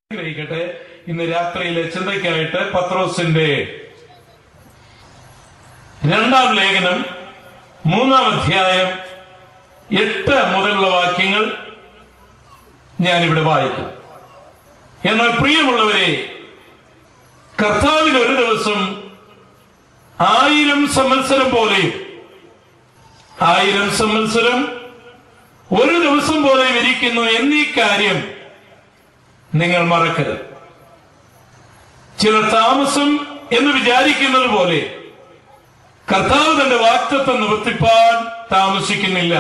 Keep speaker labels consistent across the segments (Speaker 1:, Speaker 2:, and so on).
Speaker 1: ഗ്രഹിക്കട്ടെ ഇന്ന് രാത്രിയിലെ ചിന്തയ്ക്കായിട്ട് പത്രോസിന്റെ രണ്ടാം ലേഖനം മൂന്നാം അധ്യായം എട്ട് മുതലുള്ള വാക്യങ്ങൾ ഞാനിവിടെ വായിക്കും എന്നാൽ പ്രിയമുള്ളവരെ കർത്താവിന് ഒരു ദിവസം ആയിരം സംവത്സരം പോലെയും ആയിരം സംവത്സരം ഒരു ദിവസം പോലെയും ഇരിക്കുന്നു എന്നീ കാര്യം നിങ്ങൾ മറക്കരുത് ചിലർ താമസം എന്ന് വിചാരിക്കുന്നത് പോലെ കർത്താവ് തന്റെ വാക്തത്വം നിവർത്തിപ്പാൻ താമസിക്കുന്നില്ല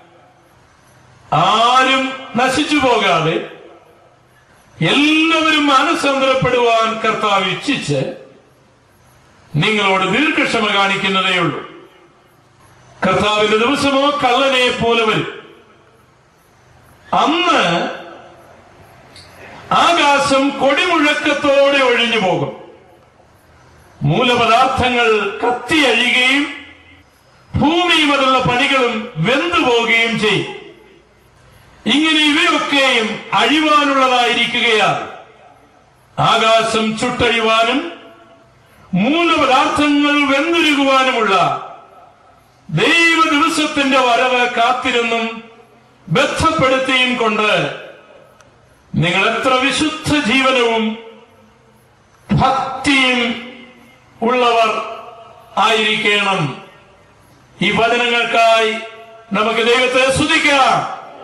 Speaker 1: ആരും നശിച്ചു പോകാതെ എല്ലാവരും മാനസാന്തരപ്പെടുവാൻ കർത്താവ് ഇച്ഛിച്ച് നിങ്ങളോട് ദീർഘക്ഷമ കാണിക്കുന്നതേ ഉള്ളൂ കർത്താവിന്റെ ദിവസമോ കള്ളനെ പോലെ വരും അന്ന് ആകാശം കൊടിമുഴക്കത്തോടെ ഒഴിഞ്ഞു പോകും മൂലപദാർത്ഥങ്ങൾ കത്തിയഴിയുകയും ഭൂമിയും അതുള്ള പണികളും വെന്തുപോകുകയും ചെയ്യും ഇങ്ങനെ ഇവയൊക്കെയും അഴിവാനുള്ളതായിരിക്കുകയാണ് ആകാശം ചുട്ടഴിവാനും മൂലപദാർത്ഥങ്ങൾ വെന്തുരുകുവാനുമുള്ള ദൈവ ദിവസത്തിന്റെ വരവ് കാത്തിരുന്നും ബന്ധപ്പെടുത്തിയും കൊണ്ട് നിങ്ങൾ എത്ര വിശുദ്ധ ജീവനവും ഭക്തിയും ഉള്ളവർ ആയിരിക്കണം ഈ വചനങ്ങൾക്കായി നമുക്ക് ദൈവത്തെ സ്തുതിക്കാം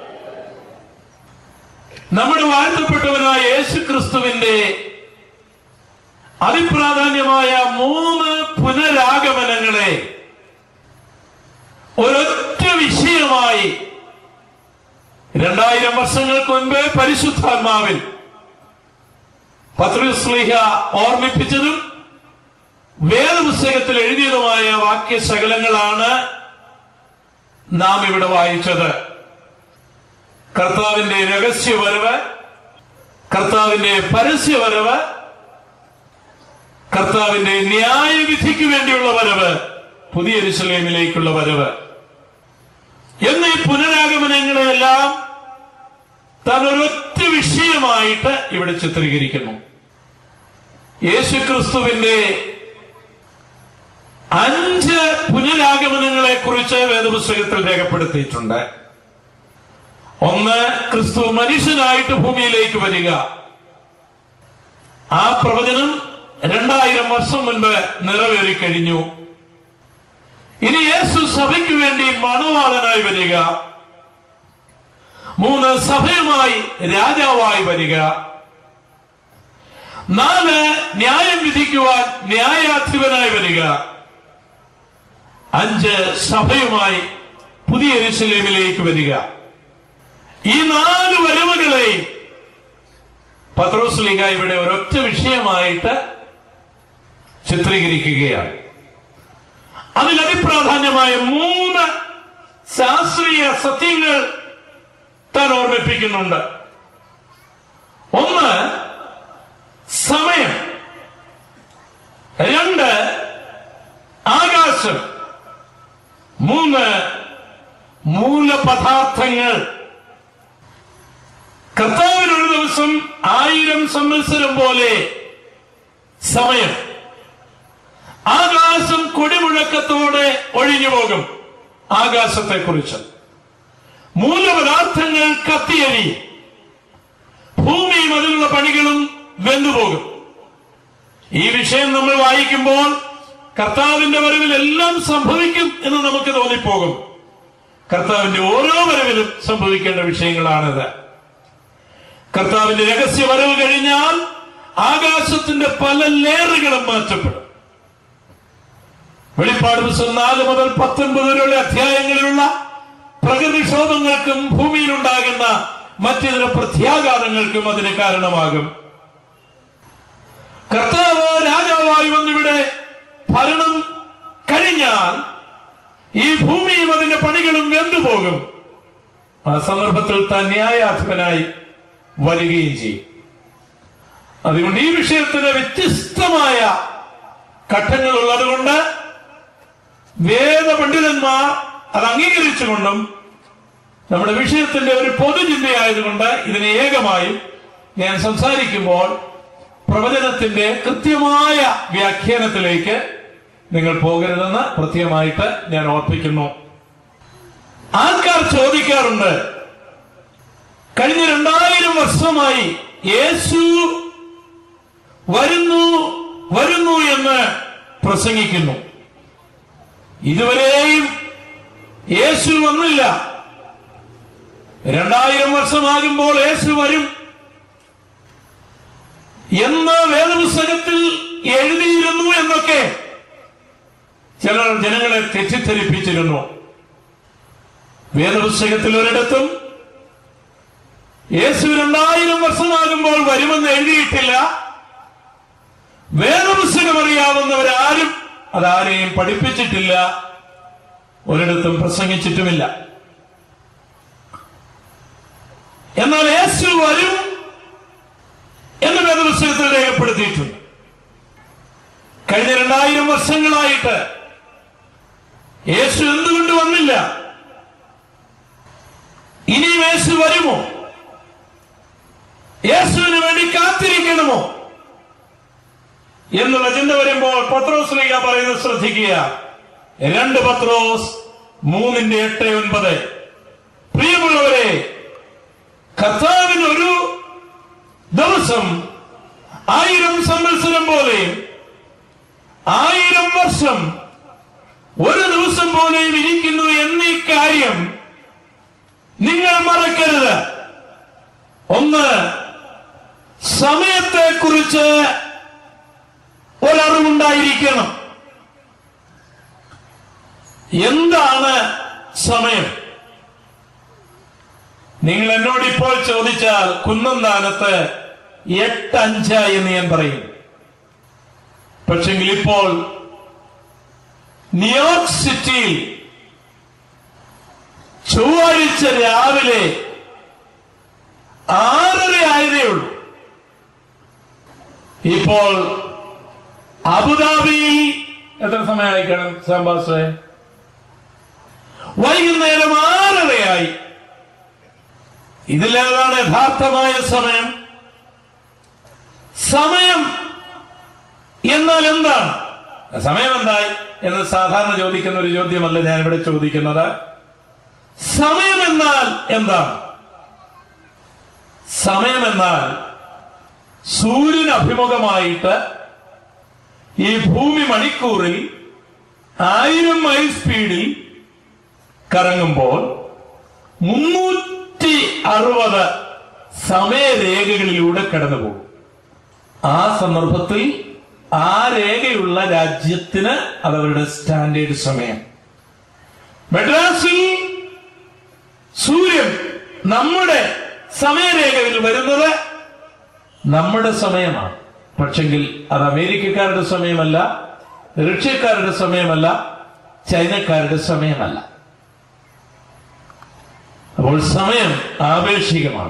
Speaker 1: നമ്മുടെ വാഴ്ത്തപ്പെട്ടവനായ യേശു ക്രിസ്തുവിന്റെ അതിപ്രാധാന്യമായ മൂന്ന് പുനരാഗമനങ്ങളെ ഒരൊറ്റ വിഷയമായി രണ്ടായിരം വർഷങ്ങൾക്ക് മുൻപ് പരിശുദ്ധാത്മാവിൽ പത്രുസ്ലിഹ ഓർമ്മിപ്പിച്ചതും വേദപുസ്തകത്തിൽ എഴുതിയതുമായ വാക്യശകലങ്ങളാണ് നാം ഇവിടെ വായിച്ചത് കർത്താവിന്റെ രഹസ്യവരവ് കർത്താവിന്റെ പരസ്യവരവ് കർത്താവിന്റെ ന്യായവിധിക്ക് വേണ്ടിയുള്ള വരവ് പുതിയ എരുസലേമിലേക്കുള്ള വരവ് എന്നീ പുനരാഗമനങ്ങളെല്ലാം താൻ ഒരൊറ്റ വിഷയമായിട്ട് ഇവിടെ ചിത്രീകരിക്കുന്നു യേശുക്രിസ്തുവിന്റെ അഞ്ച് പുനരാഗമനങ്ങളെ കുറിച്ച് വേദപുസ്തകത്തിൽ രേഖപ്പെടുത്തിയിട്ടുണ്ട് ഒന്ന് ക്രിസ്തു മനുഷ്യനായിട്ട് ഭൂമിയിലേക്ക് വരിക ആ പ്രവചനം രണ്ടായിരം വർഷം മുൻപ് നിറവേറി കഴിഞ്ഞു ഇനി യേശു സഭയ്ക്ക് വേണ്ടി മണവാളനായി വരിക മൂന്ന് സഭയുമായി രാജാവായി വരിക നാല് ന്യായം വിധിക്കുവാൻ ന്യായാധിപനായി വരിക അഞ്ച് സഭയുമായി പുതിയ എരുസലേമിലേക്ക് വരിക ഈ നാല് വരവുകളെ പത്രോസ്ലിക ഇവിടെ ഒരൊറ്റ വിഷയമായിട്ട് ചിത്രീകരിക്കുകയാണ് അതിൽ അതിപ്രാധാന്യമായ മൂന്ന് ശാസ്ത്രീയ സത്യങ്ങൾ താൻ ഓർമ്മിപ്പിക്കുന്നുണ്ട് ഒന്ന് സമയം രണ്ട് ആകാശം മൂന്ന് മൂലപദാർത്ഥങ്ങൾ കർത്താവിനൊരു ദിവസം ആയിരം സംവത്സരം പോലെ സമയം ആകാശം കൊടിമുഴക്കത്തോടെ ഒഴിഞ്ഞു പോകും ആകാശത്തെക്കുറിച്ച് മൂലപദാർത്ഥങ്ങൾ കത്തിയരി ഭൂമിയും അതിലുള്ള പണികളും വെന്തുപോകും ഈ വിഷയം നമ്മൾ വായിക്കുമ്പോൾ കർത്താവിന്റെ വരവിൽ എല്ലാം സംഭവിക്കും എന്ന് നമുക്ക് തോന്നിപ്പോകും കർത്താവിന്റെ ഓരോ വരവിലും സംഭവിക്കേണ്ട വിഷയങ്ങളാണിത് കർത്താവിന്റെ രഹസ്യ വരവ് കഴിഞ്ഞാൽ ആകാശത്തിന്റെ പല ലെയറുകളും മാറ്റപ്പെടും വെളിപ്പാട് പുസ്തകം നാല് മുതൽ പത്തൊൻപത് വരെയുള്ള അധ്യായങ്ങളിലുള്ള പ്രകൃതിക്ഷോഭങ്ങൾക്കും ഭൂമിയിലുണ്ടാകുന്ന മറ്റിതര പ്രത്യാഘാതങ്ങൾക്കും അതിന് കാരണമാകും കർത്താവ് രാജാവായി വന്നിവിടെ ഭരണം കഴിഞ്ഞാൽ ഈ ഭൂമിയും അതിന്റെ പണികളും വെന്തുപോകും ആ സന്ദർഭത്തിൽ താൻ ന്യായാധിപനായി വരികയും ചെയ്യും അതുകൊണ്ട് ഈ വിഷയത്തിന് വ്യത്യസ്തമായ ഘട്ടങ്ങൾ ഉള്ളതുകൊണ്ട് വേദപണ്ഡിതന്മാർ അത് അംഗീകരിച്ചുകൊണ്ടും നമ്മുടെ വിഷയത്തിന്റെ ഒരു പൊതുചിന്തയായതുകൊണ്ട് ഇതിനെ ഏകമായും ഞാൻ സംസാരിക്കുമ്പോൾ പ്രവചനത്തിന്റെ കൃത്യമായ വ്യാഖ്യാനത്തിലേക്ക് നിങ്ങൾ പോകരുതെന്ന് പ്രത്യേകമായിട്ട് ഞാൻ ഓർപ്പിക്കുന്നു ആൾക്കാർ ചോദിക്കാറുണ്ട് കഴിഞ്ഞ രണ്ടായിരം വർഷമായി യേശു വരുന്നു വരുന്നു എന്ന് പ്രസംഗിക്കുന്നു ഇതുവരെയും യേശു വന്നില്ല രണ്ടായിരം വർഷമാകുമ്പോൾ യേശു വരും എന്ന് വേദപുസ്തകത്തിൽ എഴുതിയിരുന്നു എന്നൊക്കെ ചിലർ ജനങ്ങളെ തെറ്റിദ്ധരിപ്പിച്ചിരുന്നു വേദപുസ്തകത്തിൽ ഒരിടത്തും യേശു രണ്ടായിരം വർഷമാകുമ്പോൾ വരുമെന്ന് എഴുതിയിട്ടില്ല വേദപുസ്തകം അറിയാവുന്നവരാരും അതാരെയും പഠിപ്പിച്ചിട്ടില്ല ഒരിടത്തും പ്രസംഗിച്ചിട്ടുമില്ല എന്നാൽ യേശു വരും എന്ന് വേദപുസ്തകത്തിൽ രേഖപ്പെടുത്തിയിട്ടുണ്ട് കഴിഞ്ഞ രണ്ടായിരം വർഷങ്ങളായിട്ട് യേശു എന്തുകൊണ്ട് വന്നില്ല ഇനിയും യേശു വരുമോ യേശുവിന് വേണ്ടി കാത്തിരിക്കണമോ എന്നുള്ള ചിന്ത വരുമ്പോൾ പത്രോസ് ലീഗ പറയുന്നത് ശ്രദ്ധിക്കുക രണ്ട് പത്രോസ് മൂന്നിന്റെ എട്ട് ഒൻപത് പ്രിയമുള്ളവരെ കർത്താവിന് ഒരു ദിവസം ആയിരം സംവത്സരം പോലെയും ആയിരം വർഷം ഒരു ദിവസം പോലെയും ഇരിക്കുന്നു എന്നീ കാര്യം നിങ്ങൾ മറക്കരുത് ഒന്ന് സമയത്തെക്കുറിച്ച് ഒരറിവുണ്ടായിരിക്കണം എന്താണ് സമയം നിങ്ങൾ എന്നോട് ഇപ്പോൾ ചോദിച്ചാൽ കുന്നന്താനത്ത് എട്ടഞ്ച എന്ന് ഞാൻ പറയും പക്ഷെങ്കിൽ ഇപ്പോൾ ന്യൂയോർക്ക് സിറ്റിയിൽ ചൊവ്വാഴ്ച രാവിലെ ആറര ആയതേ ഉള്ളൂ ഇപ്പോൾ അബുദാബിയിൽ എത്ര സമയമായി കാണും സാംബാസേ വൈകുന്നേരം ആറരയായി ഇതിലേതാണ് യഥാർത്ഥമായ സമയം സമയം എന്നാൽ എന്താണ് സമയം എന്തായി എന്ന് സാധാരണ ചോദിക്കുന്ന ഒരു ചോദ്യമല്ല ഞാൻ ഇവിടെ ചോദിക്കുന്നത് സമയം എന്നാൽ എന്താണ് സമയം എന്നാൽ സൂര്യന് അഭിമുഖമായിട്ട് ഈ ഭൂമി മണിക്കൂറിൽ ആയിരം മൈൽ സ്പീഡിൽ കറങ്ങുമ്പോൾ മുന്നൂറ്റി അറുപത് സമയരേഖകളിലൂടെ കടന്നു പോകും ആ സന്ദർഭത്തിൽ ആ രേഖയുള്ള രാജ്യത്തിന് അതവരുടെ സ്റ്റാൻഡേർഡ് സമയം മദ്രാസിൽ സൂര്യൻ നമ്മുടെ സമയരേഖയിൽ വരുന്നത് നമ്മുടെ സമയമാണ് പക്ഷെങ്കിൽ അത് അമേരിക്കക്കാരുടെ സമയമല്ല റഷ്യക്കാരുടെ സമയമല്ല ചൈനക്കാരുടെ സമയമല്ല അപ്പോൾ സമയം ആപേക്ഷികമാണ്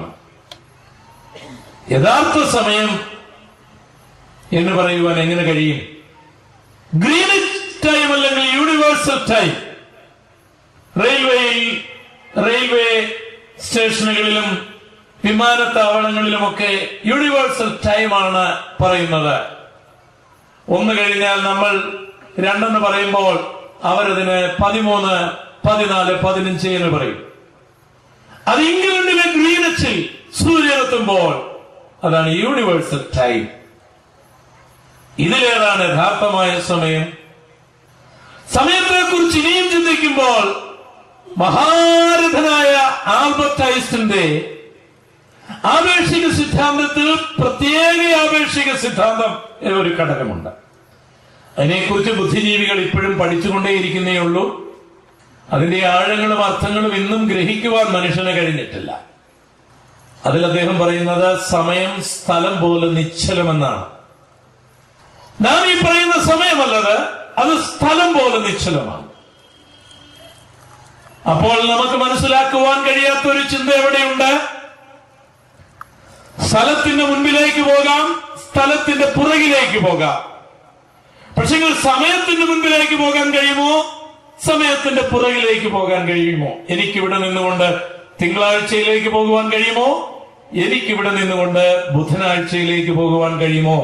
Speaker 1: യഥാർത്ഥ സമയം എന്ന് പറയുവാൻ എങ്ങനെ കഴിയും ഗ്രീനിച്ച് ടൈം അല്ലെങ്കിൽ യൂണിവേഴ്സൽ ടൈം റെയിൽവേയിൽ റെയിൽവേ സ്റ്റേഷനുകളിലും വിമാനത്താവളങ്ങളിലുമൊക്കെ യൂണിവേഴ്സൽ ടൈമാണ് പറയുന്നത് ഒന്ന് കഴിഞ്ഞാൽ നമ്മൾ രണ്ടെന്ന് പറയുമ്പോൾ അവരതിന് പതിമൂന്ന് പതിനാല് പതിനഞ്ച് എന്ന് പറയും അത് ഇംഗ്ലണ്ടിലെ ഗ്രീനച്ചിൽ സൂര്യനെത്തുമ്പോൾ അതാണ് യൂണിവേഴ്സൽ ടൈം ഇതിലേതാണ് യഥാർത്ഥമായ സമയം സമയത്തെ കുറിച്ച് ഇനിയും ചിന്തിക്കുമ്പോൾ മഹാരഥനായ ആൽബർട്ട് ഐസ്റ്റിന്റെ ആപേക്ഷിക സിദ്ധാന്തത്തിൽ പ്രത്യേക ആപേക്ഷിക സിദ്ധാന്തം ഒരു ഘടകമുണ്ട് അതിനെക്കുറിച്ച് ബുദ്ധിജീവികൾ ഇപ്പോഴും പഠിച്ചുകൊണ്ടേയിരിക്കുന്നേ ഉള്ളൂ അതിന്റെ ആഴങ്ങളും അർത്ഥങ്ങളും ഇന്നും ഗ്രഹിക്കുവാൻ മനുഷ്യന് കഴിഞ്ഞിട്ടില്ല അതിൽ അദ്ദേഹം പറയുന്നത് സമയം സ്ഥലം പോലെ നിശ്ചലമെന്നാണ് നാം ഈ പറയുന്ന സമയമല്ലത് അത് സ്ഥലം പോലെ നിശ്ചലമാണ് അപ്പോൾ നമുക്ക് മനസ്സിലാക്കുവാൻ കഴിയാത്ത ഒരു ചിന്ത എവിടെയുണ്ട് സ്ഥലത്തിന്റെ മുൻപിലേക്ക് പോകാം സ്ഥലത്തിന്റെ പുറകിലേക്ക് പോകാം പക്ഷെ സമയത്തിന്റെ മുൻപിലേക്ക് പോകാൻ കഴിയുമോ സമയത്തിന്റെ പുറകിലേക്ക് പോകാൻ കഴിയുമോ എനിക്കിവിടെ നിന്നുകൊണ്ട് തിങ്കളാഴ്ചയിലേക്ക് പോകുവാൻ കഴിയുമോ എനിക്കിവിടെ നിന്നുകൊണ്ട് ബുധനാഴ്ചയിലേക്ക് പോകുവാൻ കഴിയുമോ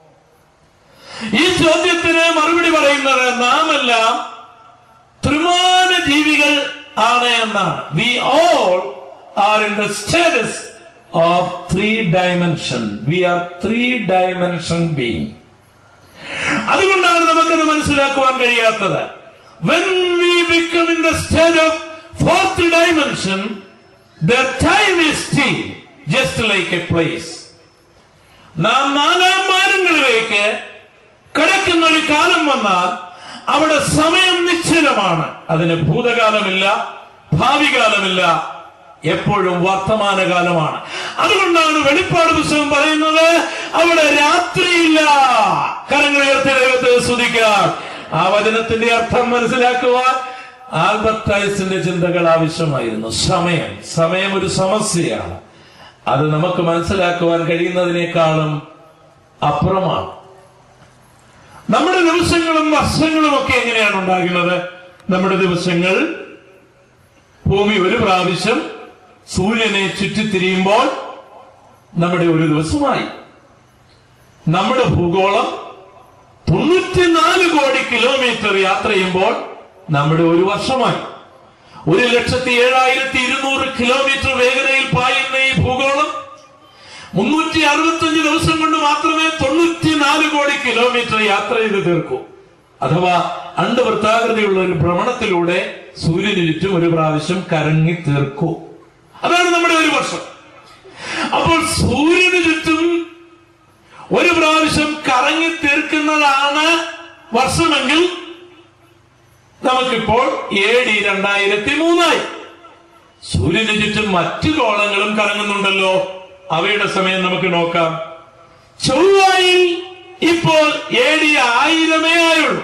Speaker 1: ഈ ചോദ്യത്തിന് മറുപടി പറയുന്നത് നാം എല്ലാം ത്രിമാന ജീവികൾ ആണ് എന്നാണ് we all are in the states of three dimension we are three dimension being അതുകൊണ്ടാണ് നമുക്കത് മനസ്സിലാക്കുവാൻ കഴിയാത്തത് when we become in the state of fourth dimension the time is still just like a place നാം നാലാം മാനങ്ങളിലേക്ക് കിടക്കുന്ന ഒരു കാലം വന്നാൽ അവിടെ സമയം നിശ്ചലമാണ് അതിന് ഭൂതകാലമില്ല ഭാവി കാലമില്ല എപ്പോഴും വർത്തമാനകാലമാണ് അതുകൊണ്ടാണ് വെളിപ്പാട് പുസ്തകം പറയുന്നത് അവിടെ രാത്രിയില്ല കരങ്ങൾ ഉയർത്തി ദൈവത്തെ സ്തുതിക്കാം ആ വചനത്തിന്റെ അർത്ഥം മനസ്സിലാക്കുവാൻ ആൽബർട്ട് ഐസിന്റെ ചിന്തകൾ ആവശ്യമായിരുന്നു സമയം സമയം ഒരു സമസ്യയാണ് അത് നമുക്ക് മനസ്സിലാക്കുവാൻ കഴിയുന്നതിനേക്കാളും അപ്പുറമാണ് നമ്മുടെ ദിവസങ്ങളും വർഷങ്ങളും ഒക്കെ എങ്ങനെയാണ് ഉണ്ടാകുന്നത് നമ്മുടെ ദിവസങ്ങൾ ഭൂമി ഒരു പ്രാവശ്യം സൂര്യനെ ചുറ്റിത്തിരിയുമ്പോൾ നമ്മുടെ ഒരു ദിവസമായി നമ്മുടെ ഭൂഗോളം തൊണ്ണൂറ്റിനാല് കോടി കിലോമീറ്റർ യാത്ര ചെയ്യുമ്പോൾ നമ്മുടെ ഒരു വർഷമായി ഒരു ലക്ഷത്തി ഏഴായിരത്തി ഇരുന്നൂറ് കിലോമീറ്റർ വേഗതയിൽ പായുന്ന ഈ ഭൂഗോളം മുന്നൂറ്റി അറുപത്തഞ്ച് ദിവസം കൊണ്ട് മാത്രമേ തൊണ്ണൂറ്റിനാല് കോടി കിലോമീറ്റർ യാത്ര ചെയ്ത് തീർക്കൂ അഥവാ അണ്ടവൃത്താകൃതിയുള്ള ഒരു ഭ്രമണത്തിലൂടെ സൂര്യന് ചുറ്റും ഒരു പ്രാവശ്യം കറങ്ങി തീർക്കൂ അതാണ് നമ്മുടെ ഒരു വർഷം അപ്പോൾ സൂര്യന് ചുറ്റും ഒരു പ്രാവശ്യം കറങ്ങി തീർക്കുന്നതാണ് വർഷമെങ്കിൽ നമുക്കിപ്പോൾ എ ഡി രണ്ടായിരത്തി മൂന്നായി സൂര്യന് ചുറ്റും മറ്റു ഗോളങ്ങളും കറങ്ങുന്നുണ്ടല്ലോ അവയുടെ സമയം നമുക്ക് നോക്കാം ചൊവ്വായിൽ ഇപ്പോൾ എ ഡി ആയിരമേ ആയുള്ളൂ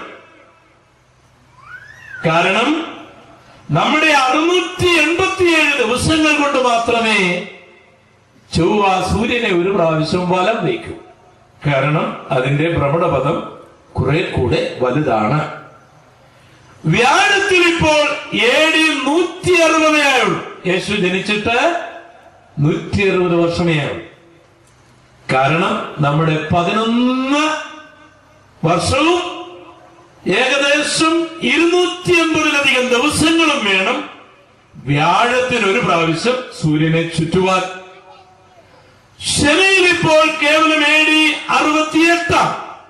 Speaker 1: കാരണം നമ്മുടെ അറുന്നൂറ്റി എൺപത്തിയേഴ് ദിവസങ്ങൾ കൊണ്ട് മാത്രമേ ചൊവ്വ സൂര്യനെ ഒരു പ്രാവശ്യം വലം വയ്ക്കൂ കാരണം അതിന്റെ ഭ്രമണപഥം കുറെ കൂടെ വലുതാണ് വ്യാഴത്തിൽ ഇപ്പോൾ ഏഴ് നൂറ്റി അറുപതേ ആയുള്ളൂ യേശു ജനിച്ചിട്ട് നൂറ്റി അറുപത് വർഷമേ ആയുള്ളൂ കാരണം നമ്മുടെ പതിനൊന്ന് വർഷവും ഏകദേശം ഇരുന്നൂറ്റി അമ്പതിലധികം ദിവസങ്ങളും വേണം വ്യാഴത്തിന് ഒരു പ്രാവശ്യം സൂര്യനെ ചുറ്റുവാൻ ശനിയിൽ ഇപ്പോൾ കേവലം ഏഴി അറുപത്തിയെട്ടാം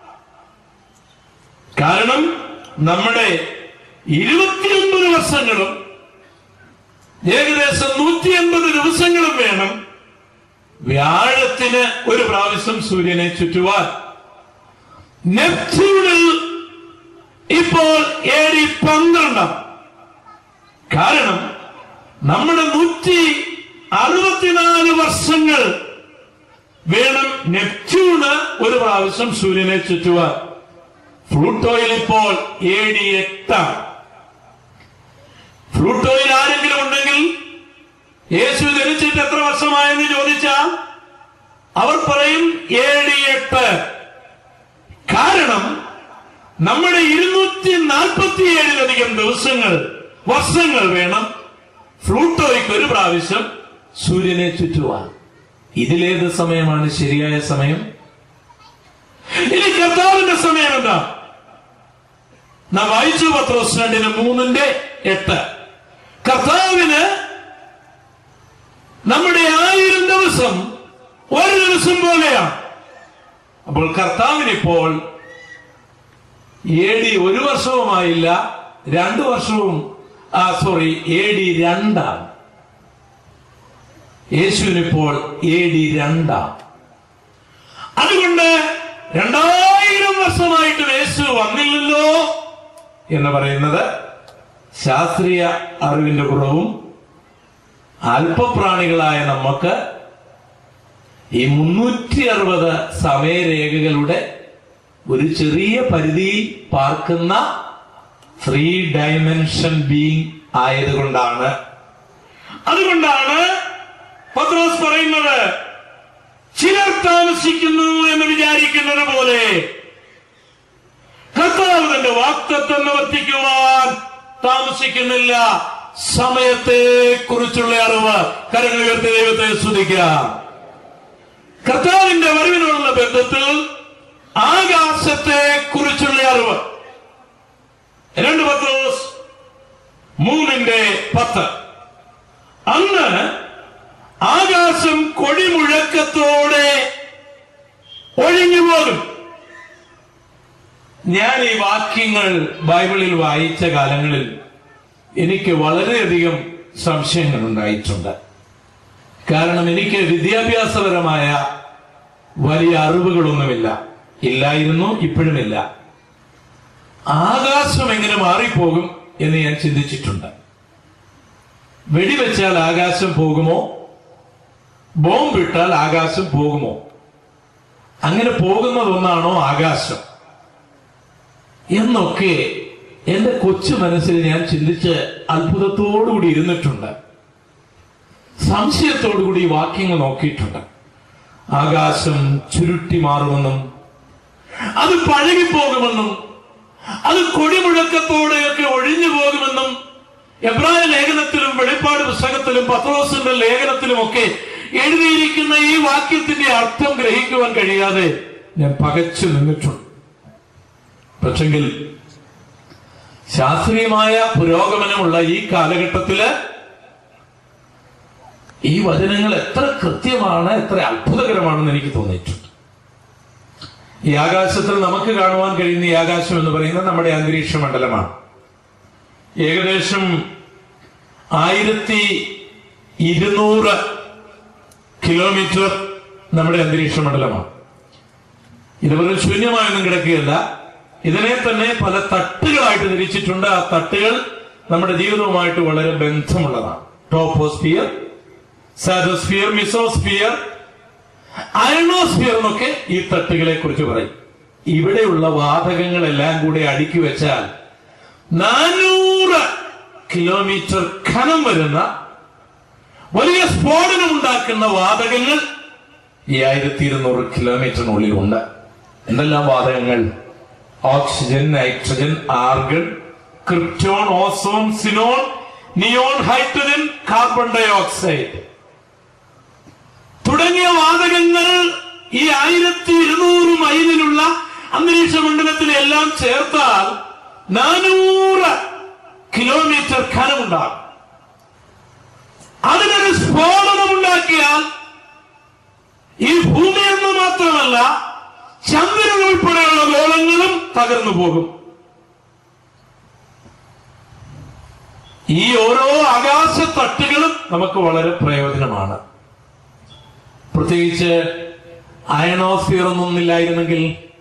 Speaker 1: കാരണം നമ്മുടെ ഇരുപത്തിയൊമ്പത് വർഷങ്ങളും ഏകദേശം നൂറ്റി അൻപത് ദിവസങ്ങളും വേണം വ്യാഴത്തിന് ഒരു പ്രാവശ്യം സൂര്യനെ ചുറ്റുവാൻ നെപ്റ്റ്യൂണിൽ ഇപ്പോൾ ഏഴി പന്ത്രണ്ടാം കാരണം നമ്മുടെ നൂറ്റി അറുപത്തിനാല് വർഷങ്ങൾ വേണം നെപ്റ്റ്യൂണ് ഒരു പ്രാവശ്യം സൂര്യനെ ചുറ്റുവാൻ ഫ്ലൂട്ടോയിൽ ഇപ്പോൾ ഏഴി എട്ടാം ഫ്ലൂട്ടോയിൽ ആരെങ്കിലും ഉണ്ടെങ്കിൽ യേശു ജനിച്ചിട്ട് എത്ര വർഷമായെന്ന് ചോദിച്ചാൽ അവർ പറയും ഏഴ് എട്ട് കാരണം നമ്മുടെ ഇരുന്നൂറ്റി നാൽപ്പത്തിയേഴിലധികം ദിവസങ്ങൾ വർഷങ്ങൾ വേണം ഫ്ലൂട്ടോയ്ക്ക് ഒരു പ്രാവശ്യം സൂര്യനെ ചുറ്റുവാൻ ഇതിലേത് സമയമാണ് ശരിയായ സമയം ഇനി കർത്താവിന്റെ സമയം എന്താ നാം വായിച്ചു പത്രോസ് രണ്ടിന് മൂന്നിന്റെ എട്ട് കർത്താവിന് നമ്മുടെ ആയിരം ദിവസം ഒരു ദിവസം പോലെയാണ് അപ്പോൾ കർത്താവിനിപ്പോൾ എ ഡി ഒരു വർഷവുമായില്ല രണ്ടു വർഷവും ആ സോറി എ ഡി രണ്ടാം യേശുവിനിപ്പോൾ എ ഡി രണ്ടാം അതുകൊണ്ട് രണ്ടായിരം വർഷമായിട്ടും യേശു വന്നില്ലല്ലോ എന്ന് പറയുന്നത് ശാസ്ത്രീയ അറിവിന്റെ കുറവും അല്പപ്രാണികളായ നമുക്ക് ഈ മുന്നൂറ്റി അറുപത് സമയരേഖകളുടെ ഒരു ചെറിയ പരിധിയിൽ പാർക്കുന്ന ത്രീ ഡയമെൻഷൻ ബീങ് ആയതുകൊണ്ടാണ് അതുകൊണ്ടാണ് പത്രോസ് പറയുന്നത് ചിലർ താമസിക്കുന്നു എന്ന് വിചാരിക്കുന്നത് പോലെ കർത്താവ് തന്റെ വാക്തത്വം നിവർത്തിക്കുവാൻ താമസിക്കുന്നില്ല സമയത്തെ കുറിച്ചുള്ള അറിവ് കരങ്ങൾ ഉയർത്തി ദൈവത്തെ സ്തുതിക്കാം കർത്താവിന്റെ വരവിനുള്ള ബന്ധത്തിൽ ആകാശത്തെ കുറിച്ചുള്ള അറിവ് രണ്ട് പത്രോസ് മൂന്നിന്റെ പത്ത് അന്ന് ആകാശം കൊടിമുഴക്കത്തോടെ ഒഴിഞ്ഞു പോകും ഞാൻ ഈ വാക്യങ്ങൾ ബൈബിളിൽ വായിച്ച കാലങ്ങളിൽ എനിക്ക് വളരെയധികം സംശയങ്ങൾ ഉണ്ടായിട്ടുണ്ട് കാരണം എനിക്ക് വിദ്യാഭ്യാസപരമായ വലിയ അറിവുകളൊന്നുമില്ല ഇല്ലായിരുന്നു ഇപ്പോഴുമില്ല ആകാശം എങ്ങനെ മാറിപ്പോകും എന്ന് ഞാൻ ചിന്തിച്ചിട്ടുണ്ട് വെടിവെച്ചാൽ ആകാശം പോകുമോ ബോംബിട്ടാൽ ആകാശം പോകുമോ അങ്ങനെ പോകുന്നതൊന്നാണോ ആകാശം എന്നൊക്കെ എന്റെ കൊച്ചു മനസ്സിൽ ഞാൻ ചിന്തിച്ച് അത്ഭുതത്തോടുകൂടി ഇരുന്നിട്ടുണ്ട് സംശയത്തോടുകൂടി ഈ വാക്യങ്ങൾ നോക്കിയിട്ടുണ്ട് ആകാശം ചുരുട്ടി മാറുമെന്നും അത് പഴകിപ്പോകുമെന്നും അത് കൊടിമുഴക്കത്തോടെയൊക്കെ ഒഴിഞ്ഞു പോകുമെന്നും എബ്രായ ലേഖനത്തിലും വെളിപ്പാട് പുസ്തകത്തിലും പത്രോസിന്റെ ലേഖനത്തിലുമൊക്കെ എഴുതിയിരിക്കുന്ന ഈ വാക്യത്തിന്റെ അർത്ഥം ഗ്രഹിക്കുവാൻ കഴിയാതെ ഞാൻ പകച്ചു നിന്നിട്ടുണ്ട് പക്ഷെങ്കിൽ ശാസ്ത്രീയമായ പുരോഗമനമുള്ള ഈ കാലഘട്ടത്തില് ഈ വചനങ്ങൾ എത്ര കൃത്യമാണ് എത്ര അത്ഭുതകരമാണെന്ന് എനിക്ക് തോന്നിയിട്ടുണ്ട് ഈ ആകാശത്തിൽ നമുക്ക് കാണുവാൻ കഴിയുന്ന ഈ ആകാശം എന്ന് പറയുന്നത് നമ്മുടെ അന്തരീക്ഷ മണ്ഡലമാണ് ഏകദേശം ആയിരത്തി ഇരുന്നൂറ് കിലോമീറ്റർ നമ്മുടെ അന്തരീക്ഷ മണ്ഡലമാണ് ഇത് വെറും ശൂന്യമായൊന്നും കിടക്കുകയല്ല ഇതിനെ തന്നെ പല തട്ടുകളായിട്ട് തിരിച്ചിട്ടുണ്ട് ആ തട്ടുകൾ നമ്മുടെ ജീവിതവുമായിട്ട് വളരെ ബന്ധമുള്ളതാണ് ടോപ്പോസ്ഫിയർ സാറ്റോസ്ഫിയർ മിസോസ്ഫിയർ അയണോസ്ഫിയർ എന്നൊക്കെ ഈ തട്ടുകളെ കുറിച്ച് പറയും ഇവിടെയുള്ള വാതകങ്ങളെല്ലാം കൂടെ അടുക്കി വെച്ചാൽ നാനൂറ് കിലോമീറ്റർ ഖനം വരുന്ന വലിയ സ്ഫോടനം ഉണ്ടാക്കുന്ന വാതകങ്ങൾ ഈ ആയിരത്തി ഇരുന്നൂറ് കിലോമീറ്ററിനുള്ളിൽ ഉണ്ട് എന്തെല്ലാം വാതകങ്ങൾ oxygen nitrogen argon krypton ozone xenon neon hydrogen carbon dioxide തുടങ്ങിയ വാതകങ്ങൾ ഈ ആയിരത്തി ഇരുന്നൂറ് മൈലിലുള്ള അന്തരീക്ഷ മണ്ഡലത്തിലെല്ലാം ചേർത്താൽ നാനൂറ് കിലോമീറ്റർ ഖനമുണ്ടാകും അതിനൊരു സ്ഫോടനം ഉണ്ടാക്കിയാൽ ഈ ഭൂമി എന്ന് മാത്രമല്ല ചന്ദ്രൻ ഉൾപ്പെടെയുള്ള ഗോളങ്ങളും തകർന്നു പോകും ഈ ഓരോ ആകാശ തട്ടുകളും നമുക്ക് വളരെ പ്രയോജനമാണ് പ്രത്യേകിച്ച് അയണോസ്ഫിയർ ഒന്നുമില്ലായിരുന്നെങ്കിൽ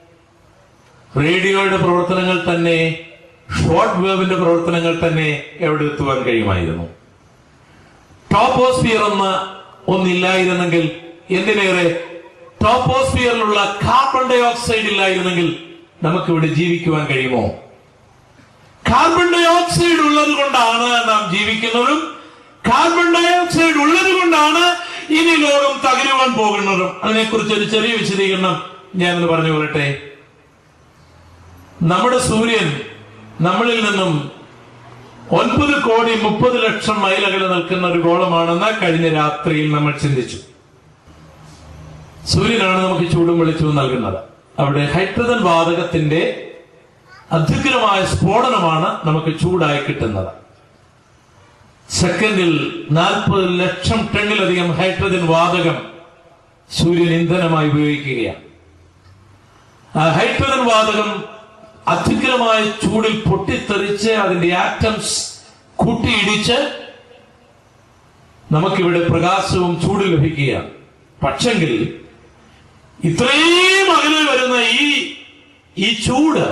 Speaker 1: റേഡിയോയുടെ പ്രവർത്തനങ്ങൾ തന്നെ ഷോർട്ട് വേവിന്റെ പ്രവർത്തനങ്ങൾ തന്നെ എവിടെ എത്തുവാൻ കഴിയുമായിരുന്നു ടോപ്പോസ്ഫിയർ ഒന്ന് ഒന്നില്ലായിരുന്നെങ്കിൽ എന്തിനേറെ ടോപ്പോസ്ഫിയറിലുള്ള കാർബൺ ഡൈ ഓക്സൈഡ് ഇല്ലായിരുന്നെങ്കിൽ നമുക്ക് ഇവിടെ ജീവിക്കുവാൻ കഴിയുമോ കാർബൺ ഡൈ ഓക്സൈഡ് ഉള്ളത് കൊണ്ടാണ് നാം ജീവിക്കുന്നതും കാർബൺ ഡൈ ഓക്സൈഡ് ഉള്ളത് കൊണ്ടാണ് ഇനി ലോകം തകരുവാൻ പോകുന്നതും അതിനെക്കുറിച്ച് ഒരു ചെറിയ വിശദീകരണം ഞാനൊന്ന് പറഞ്ഞു കൊള്ളട്ടെ നമ്മുടെ സൂര്യൻ നമ്മളിൽ നിന്നും ഒൻപത് കോടി മുപ്പത് ലക്ഷം മൈൽ അകലെ നിൽക്കുന്ന ഒരു ഗോളമാണെന്ന് കഴിഞ്ഞ രാത്രിയിൽ നമ്മൾ ചിന്തിച്ചു സൂര്യനാണ് നമുക്ക് ചൂടും വെളിച്ചവും നൽകുന്നത് അവിടെ ഹൈഡ്രജൻ വാതകത്തിന്റെ അത്യുഗ്രമായ സ്ഫോടനമാണ് നമുക്ക് ചൂടായി കിട്ടുന്നത് സെക്കൻഡിൽ നാൽപ്പത് ലക്ഷം ടണ്ണിലധികം ഹൈഡ്രജൻ വാതകം സൂര്യൻ ഇന്ധനമായി ഉപയോഗിക്കുകയാണ് ആ ഹൈഡ്രജൻ വാതകം അത്യുഗ്രമായ ചൂടിൽ പൊട്ടിത്തെറിച്ച് അതിന്റെ ആറ്റംസ് കൂട്ടിയിടിച്ച് നമുക്കിവിടെ പ്രകാശവും ചൂട് ലഭിക്കുകയാണ് പക്ഷെങ്കിൽ ഇത്രയും അകലെ വരുന്ന ഈ ഈ ചൂട്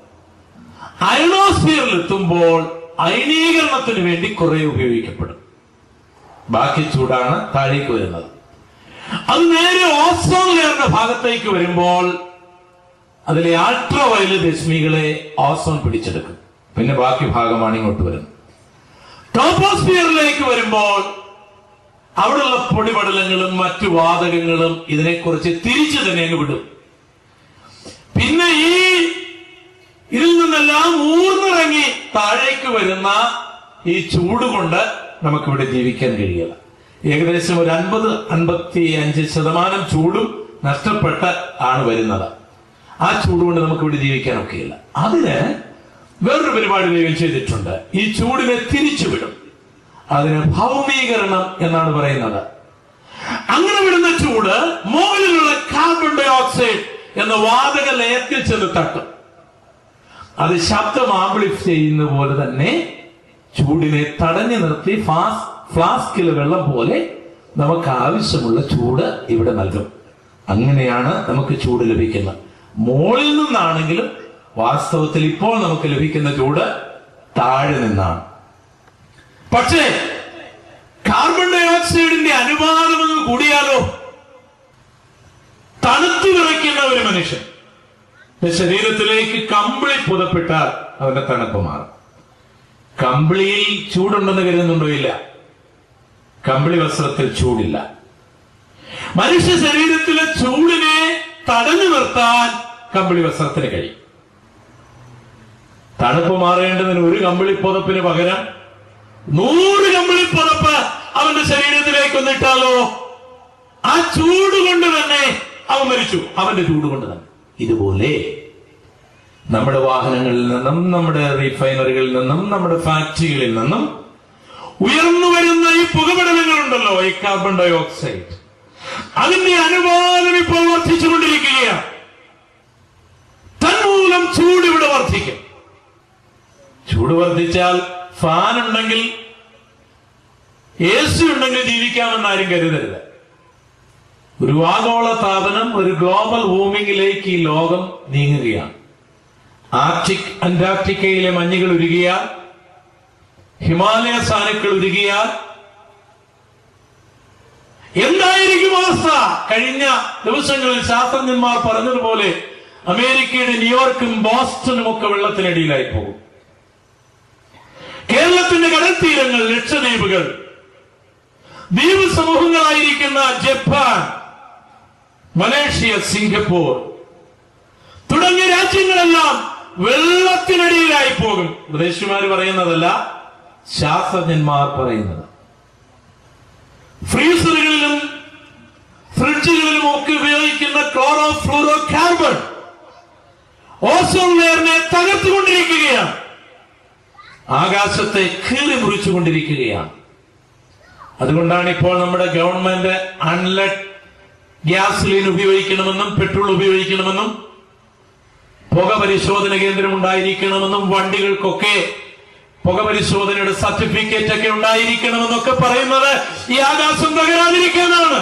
Speaker 1: അയണോസ്ഫിയറിൽ എത്തുമ്പോൾ അയനീകരണത്തിന് വേണ്ടി കുറെ ഉപയോഗിക്കപ്പെടും ബാക്കി ചൂടാണ് താഴേക്ക് വരുന്നത് അത് നേരെ ഓസോൺ ലെയറിന്റെ ഭാഗത്തേക്ക് വരുമ്പോൾ അതിലെ അൾട്രാ വയലറ്റ് രശ്മികളെ ഓസോൺ പിടിച്ചെടുക്കും പിന്നെ ബാക്കി ഭാഗമാണ് ഇങ്ങോട്ട് വരുന്നത് ടോപ്പോസ്ഫിയറിലേക്ക് വരുമ്പോൾ അവിടെയുള്ള പൊടിപടലങ്ങളും മറ്റു വാതകങ്ങളും ഇതിനെക്കുറിച്ച് തിരിച്ചു തന്നെ അങ്ങ് വിടും പിന്നെ ഈ ഇതിൽ നിന്നെല്ലാം ഊർന്നിറങ്ങി താഴേക്ക് വരുന്ന ഈ ചൂട് കൊണ്ട് നമുക്കിവിടെ ജീവിക്കാൻ കഴിയില്ല ഏകദേശം ഒരു അൻപത് അൻപത്തി അഞ്ച് ശതമാനം ചൂടും നഷ്ടപ്പെട്ട് ആണ് വരുന്നത് ആ ചൂട് കൊണ്ട് നമുക്ക് ഇവിടെ ജീവിക്കാനൊക്കെയില്ല അതിന് വേറൊരു പരിപാടി ദൈവം ചെയ്തിട്ടുണ്ട് ഈ ചൂടിനെ തിരിച്ചുവിടും അതിന് ഭൗമീകരണം എന്നാണ് പറയുന്നത് അങ്ങനെ വിടുന്ന ചൂട് മുകളിലുള്ള കാർബൺ ഡൈ ഓക്സൈഡ് എന്ന വാതക ലയത്തിൽ ചെന്ന് തട്ടും അത് ശബ്ദം ആംപ്ലിഫ് ചെയ്യുന്ന പോലെ തന്നെ ചൂടിനെ തടഞ്ഞു നിർത്തി ഫാസ് ഫ്ലാസ്കിലെ വെള്ളം പോലെ നമുക്ക് ആവശ്യമുള്ള ചൂട് ഇവിടെ നൽകും അങ്ങനെയാണ് നമുക്ക് ചൂട് ലഭിക്കുന്നത് മുകളിൽ നിന്നാണെങ്കിലും വാസ്തവത്തിൽ ഇപ്പോൾ നമുക്ക് ലഭിക്കുന്ന ചൂട് താഴെ നിന്നാണ് പക്ഷേ കാർബൺ ഡൈ ഓക്സൈഡിന്റെ അനുപാതം അങ്ങ് കൂടിയാലോ തണുത്തു വിറയ്ക്കുന്ന ഒരു മനുഷ്യൻ ശരീരത്തിലേക്ക് കമ്പിളി പുതപ്പെട്ടാൽ അവന്റെ തണുപ്പ് മാറും കമ്പിളിയിൽ ചൂടുണ്ടെന്ന് കരുതുന്നുണ്ടോ ഇല്ല കമ്പിളി വസ്ത്രത്തിൽ ചൂടില്ല മനുഷ്യ ശരീരത്തിലെ ചൂടിനെ തടഞ്ഞു നിർത്താൻ കമ്പിളി വസ്ത്രത്തിന് കഴിയും തണുപ്പ് മാറേണ്ടതിന് ഒരു കമ്പിളി പുതപ്പിന് പകരം നൂറ് കമ്പിളി പുതപ്പ് അവന്റെ ശരീരത്തിലേക്ക് ഒന്നിട്ടാലോ ആ ചൂട് കൊണ്ട് തന്നെ അവൻ മരിച്ചു അവന്റെ ചൂട് കൊണ്ട് തന്നെ ഇതുപോലെ നമ്മുടെ വാഹനങ്ങളിൽ നിന്നും നമ്മുടെ റീഫൈനറികളിൽ നിന്നും നമ്മുടെ ഫാക്ടറികളിൽ നിന്നും ഉയർന്നു വരുന്ന ഈ പുകപടലങ്ങളുണ്ടല്ലോ ഈ കാർബൺ ഡൈ ഓക്സൈഡ് അതിന്റെ അനുപാതം ഇപ്പോൾ വർദ്ധിച്ചുകൊണ്ടിരിക്കുകയാണ് തന്മൂലം ചൂട് ഇവിടെ വർദ്ധിക്കും ചൂട് വർദ്ധിച്ചാൽ ഫാൻ ഉണ്ടെങ്കിൽ എ സി ഉണ്ടെങ്കിൽ ജീവിക്കാമെന്ന് ആരും കരുതരുത് ഒരു ആഗോള താപനം ഒരു ഗ്ലോബൽ വോമിംഗിലേക്ക് ഈ ലോകം നീങ്ങുകയാണ് ആർട്ടിക് അന്റാർട്ടിക്കയിലെ മഞ്ഞുകൾ ഉരുകിയാൽ ഹിമാലയ സാനുക്കൾ ഉരുകിയാൽ എന്തായിരിക്കും അവസ്ഥ കഴിഞ്ഞ ദിവസങ്ങളിൽ ശാസ്ത്രജ്ഞന്മാർ പറഞ്ഞതുപോലെ അമേരിക്കയുടെ ന്യൂയോർക്കും ബോസ്റ്റണും ഒക്കെ വെള്ളത്തിനടിയിലായി പോകും കേരളത്തിന്റെ കടൽ തീരങ്ങൾ ലക്ഷദ്വീപുകൾ ദ്വീപ് സമൂഹങ്ങളായിരിക്കുന്ന ജപ്പാൻ മലേഷ്യ സിംഗപ്പൂർ തുടങ്ങിയ രാജ്യങ്ങളെല്ലാം വെള്ളത്തിനടിയിലായി പോകും ഉപദേശിമാർ പറയുന്നതല്ല ശാസ്ത്രജ്ഞന്മാർ പറയുന്നത് ഫ്രീസറുകളിലും ഫ്രിഡ്ജുകളിലും ഒക്കെ ഉപയോഗിക്കുന്ന ക്ലോറോ ഫ്ലൂറോ കാർബൺ ഓസോൺ ലെയറിനെ തകർത്തുകൊണ്ടിരിക്കുകയാണ് ആകാശത്തെ കീറി മുറിച്ചുകൊണ്ടിരിക്കുകയാണ് അതുകൊണ്ടാണ് ഇപ്പോൾ നമ്മുടെ ഗവൺമെന്റ് അൺലെഡ് ഗ്യാസ്ലീൻ ഉപയോഗിക്കണമെന്നും പെട്രോൾ ഉപയോഗിക്കണമെന്നും പുക പരിശോധന കേന്ദ്രം ഉണ്ടായിരിക്കണമെന്നും വണ്ടികൾക്കൊക്കെ പുക പരിശോധനയുടെ സർട്ടിഫിക്കറ്റ് ഒക്കെ ഉണ്ടായിരിക്കണമെന്നൊക്കെ പറയുന്നത് ഈ ആകാശം തകരാതിരിക്കാനാണ്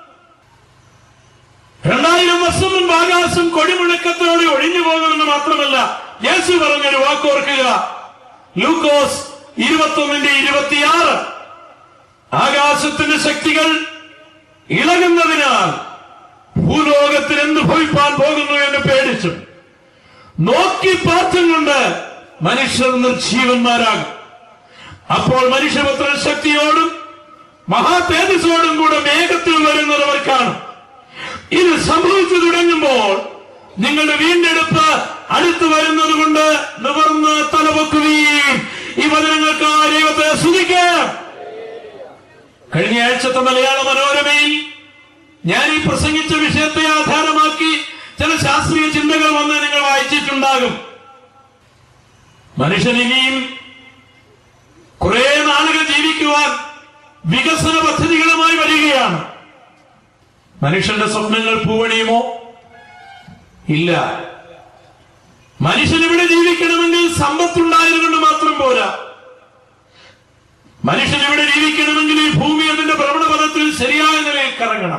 Speaker 1: രണ്ടായിരം വർഷം മുൻപ് ആകാശം കൊടിമുഴക്കത്തോടെ ഒഴിഞ്ഞു പോകുമെന്ന് മാത്രമല്ല യേശു പറഞ്ഞൊരു വാക്കോർക്കുക ലൂക്കോസ് ഇരുപത്തൊന്നിന്റെ ഇരുപത്തിയാറ് ആകാശത്തിന്റെ ശക്തികൾ ഇളകുന്നതിനാൽ ഭൂലോകത്തിൽ എന്ത് ഭവിപ്പാൻ പോകുന്നു എന്ന് പേടിച്ചു നോക്കി പാർത്തും കൊണ്ട് മനുഷ്യർ നിർജീവന്മാരാകും അപ്പോൾ മനുഷ്യപുത്രൻ ശക്തിയോടും മഹാ തേജസ്സോടും കൂടെ മേഘത്തിൽ വരുന്നത് അവർ കാണും ഇത് സംഭവിച്ചു തുടങ്ങുമ്പോൾ നിങ്ങളുടെ വീണ്ടെടുപ്പ് അടുത്തു വരുന്നത് കൊണ്ട് നിവർന്ന് തലപൊക്കുകയും ഈ വചനങ്ങൾക്ക് ആ ദൈവത്തെ സ്തുതിക്കാം കഴിഞ്ഞ ആഴ്ചത്തെ മലയാള മനോരമയിൽ ഞാൻ ഈ പ്രസംഗിച്ച വിഷയത്തെ ആധാരമാക്കി ചില ശാസ്ത്രീയ ചിന്തകൾ വന്ന് നിങ്ങൾ വായിച്ചിട്ടുണ്ടാകും മനുഷ്യൻ ഇനിയും കുറെ നാളുകൾ ജീവിക്കുവാൻ വികസന പദ്ധതികളുമായി വരികയാണ് മനുഷ്യന്റെ സ്വപ്നങ്ങൾ പൂവണിയുമോ ഇല്ല മനുഷ്യൻ ഇവിടെ ജീവിക്കണമെങ്കിൽ സമ്പത്തുണ്ടായതുകൊണ്ട് മാത്രം പോരാ മനുഷ്യൻ ഇവിടെ ജീവിക്കണമെങ്കിൽ ഈ ഭൂമി അതിന്റെ ഭ്രമണപഥത്തിൽ ശരിയായ നിലയിൽ കറങ്ങണം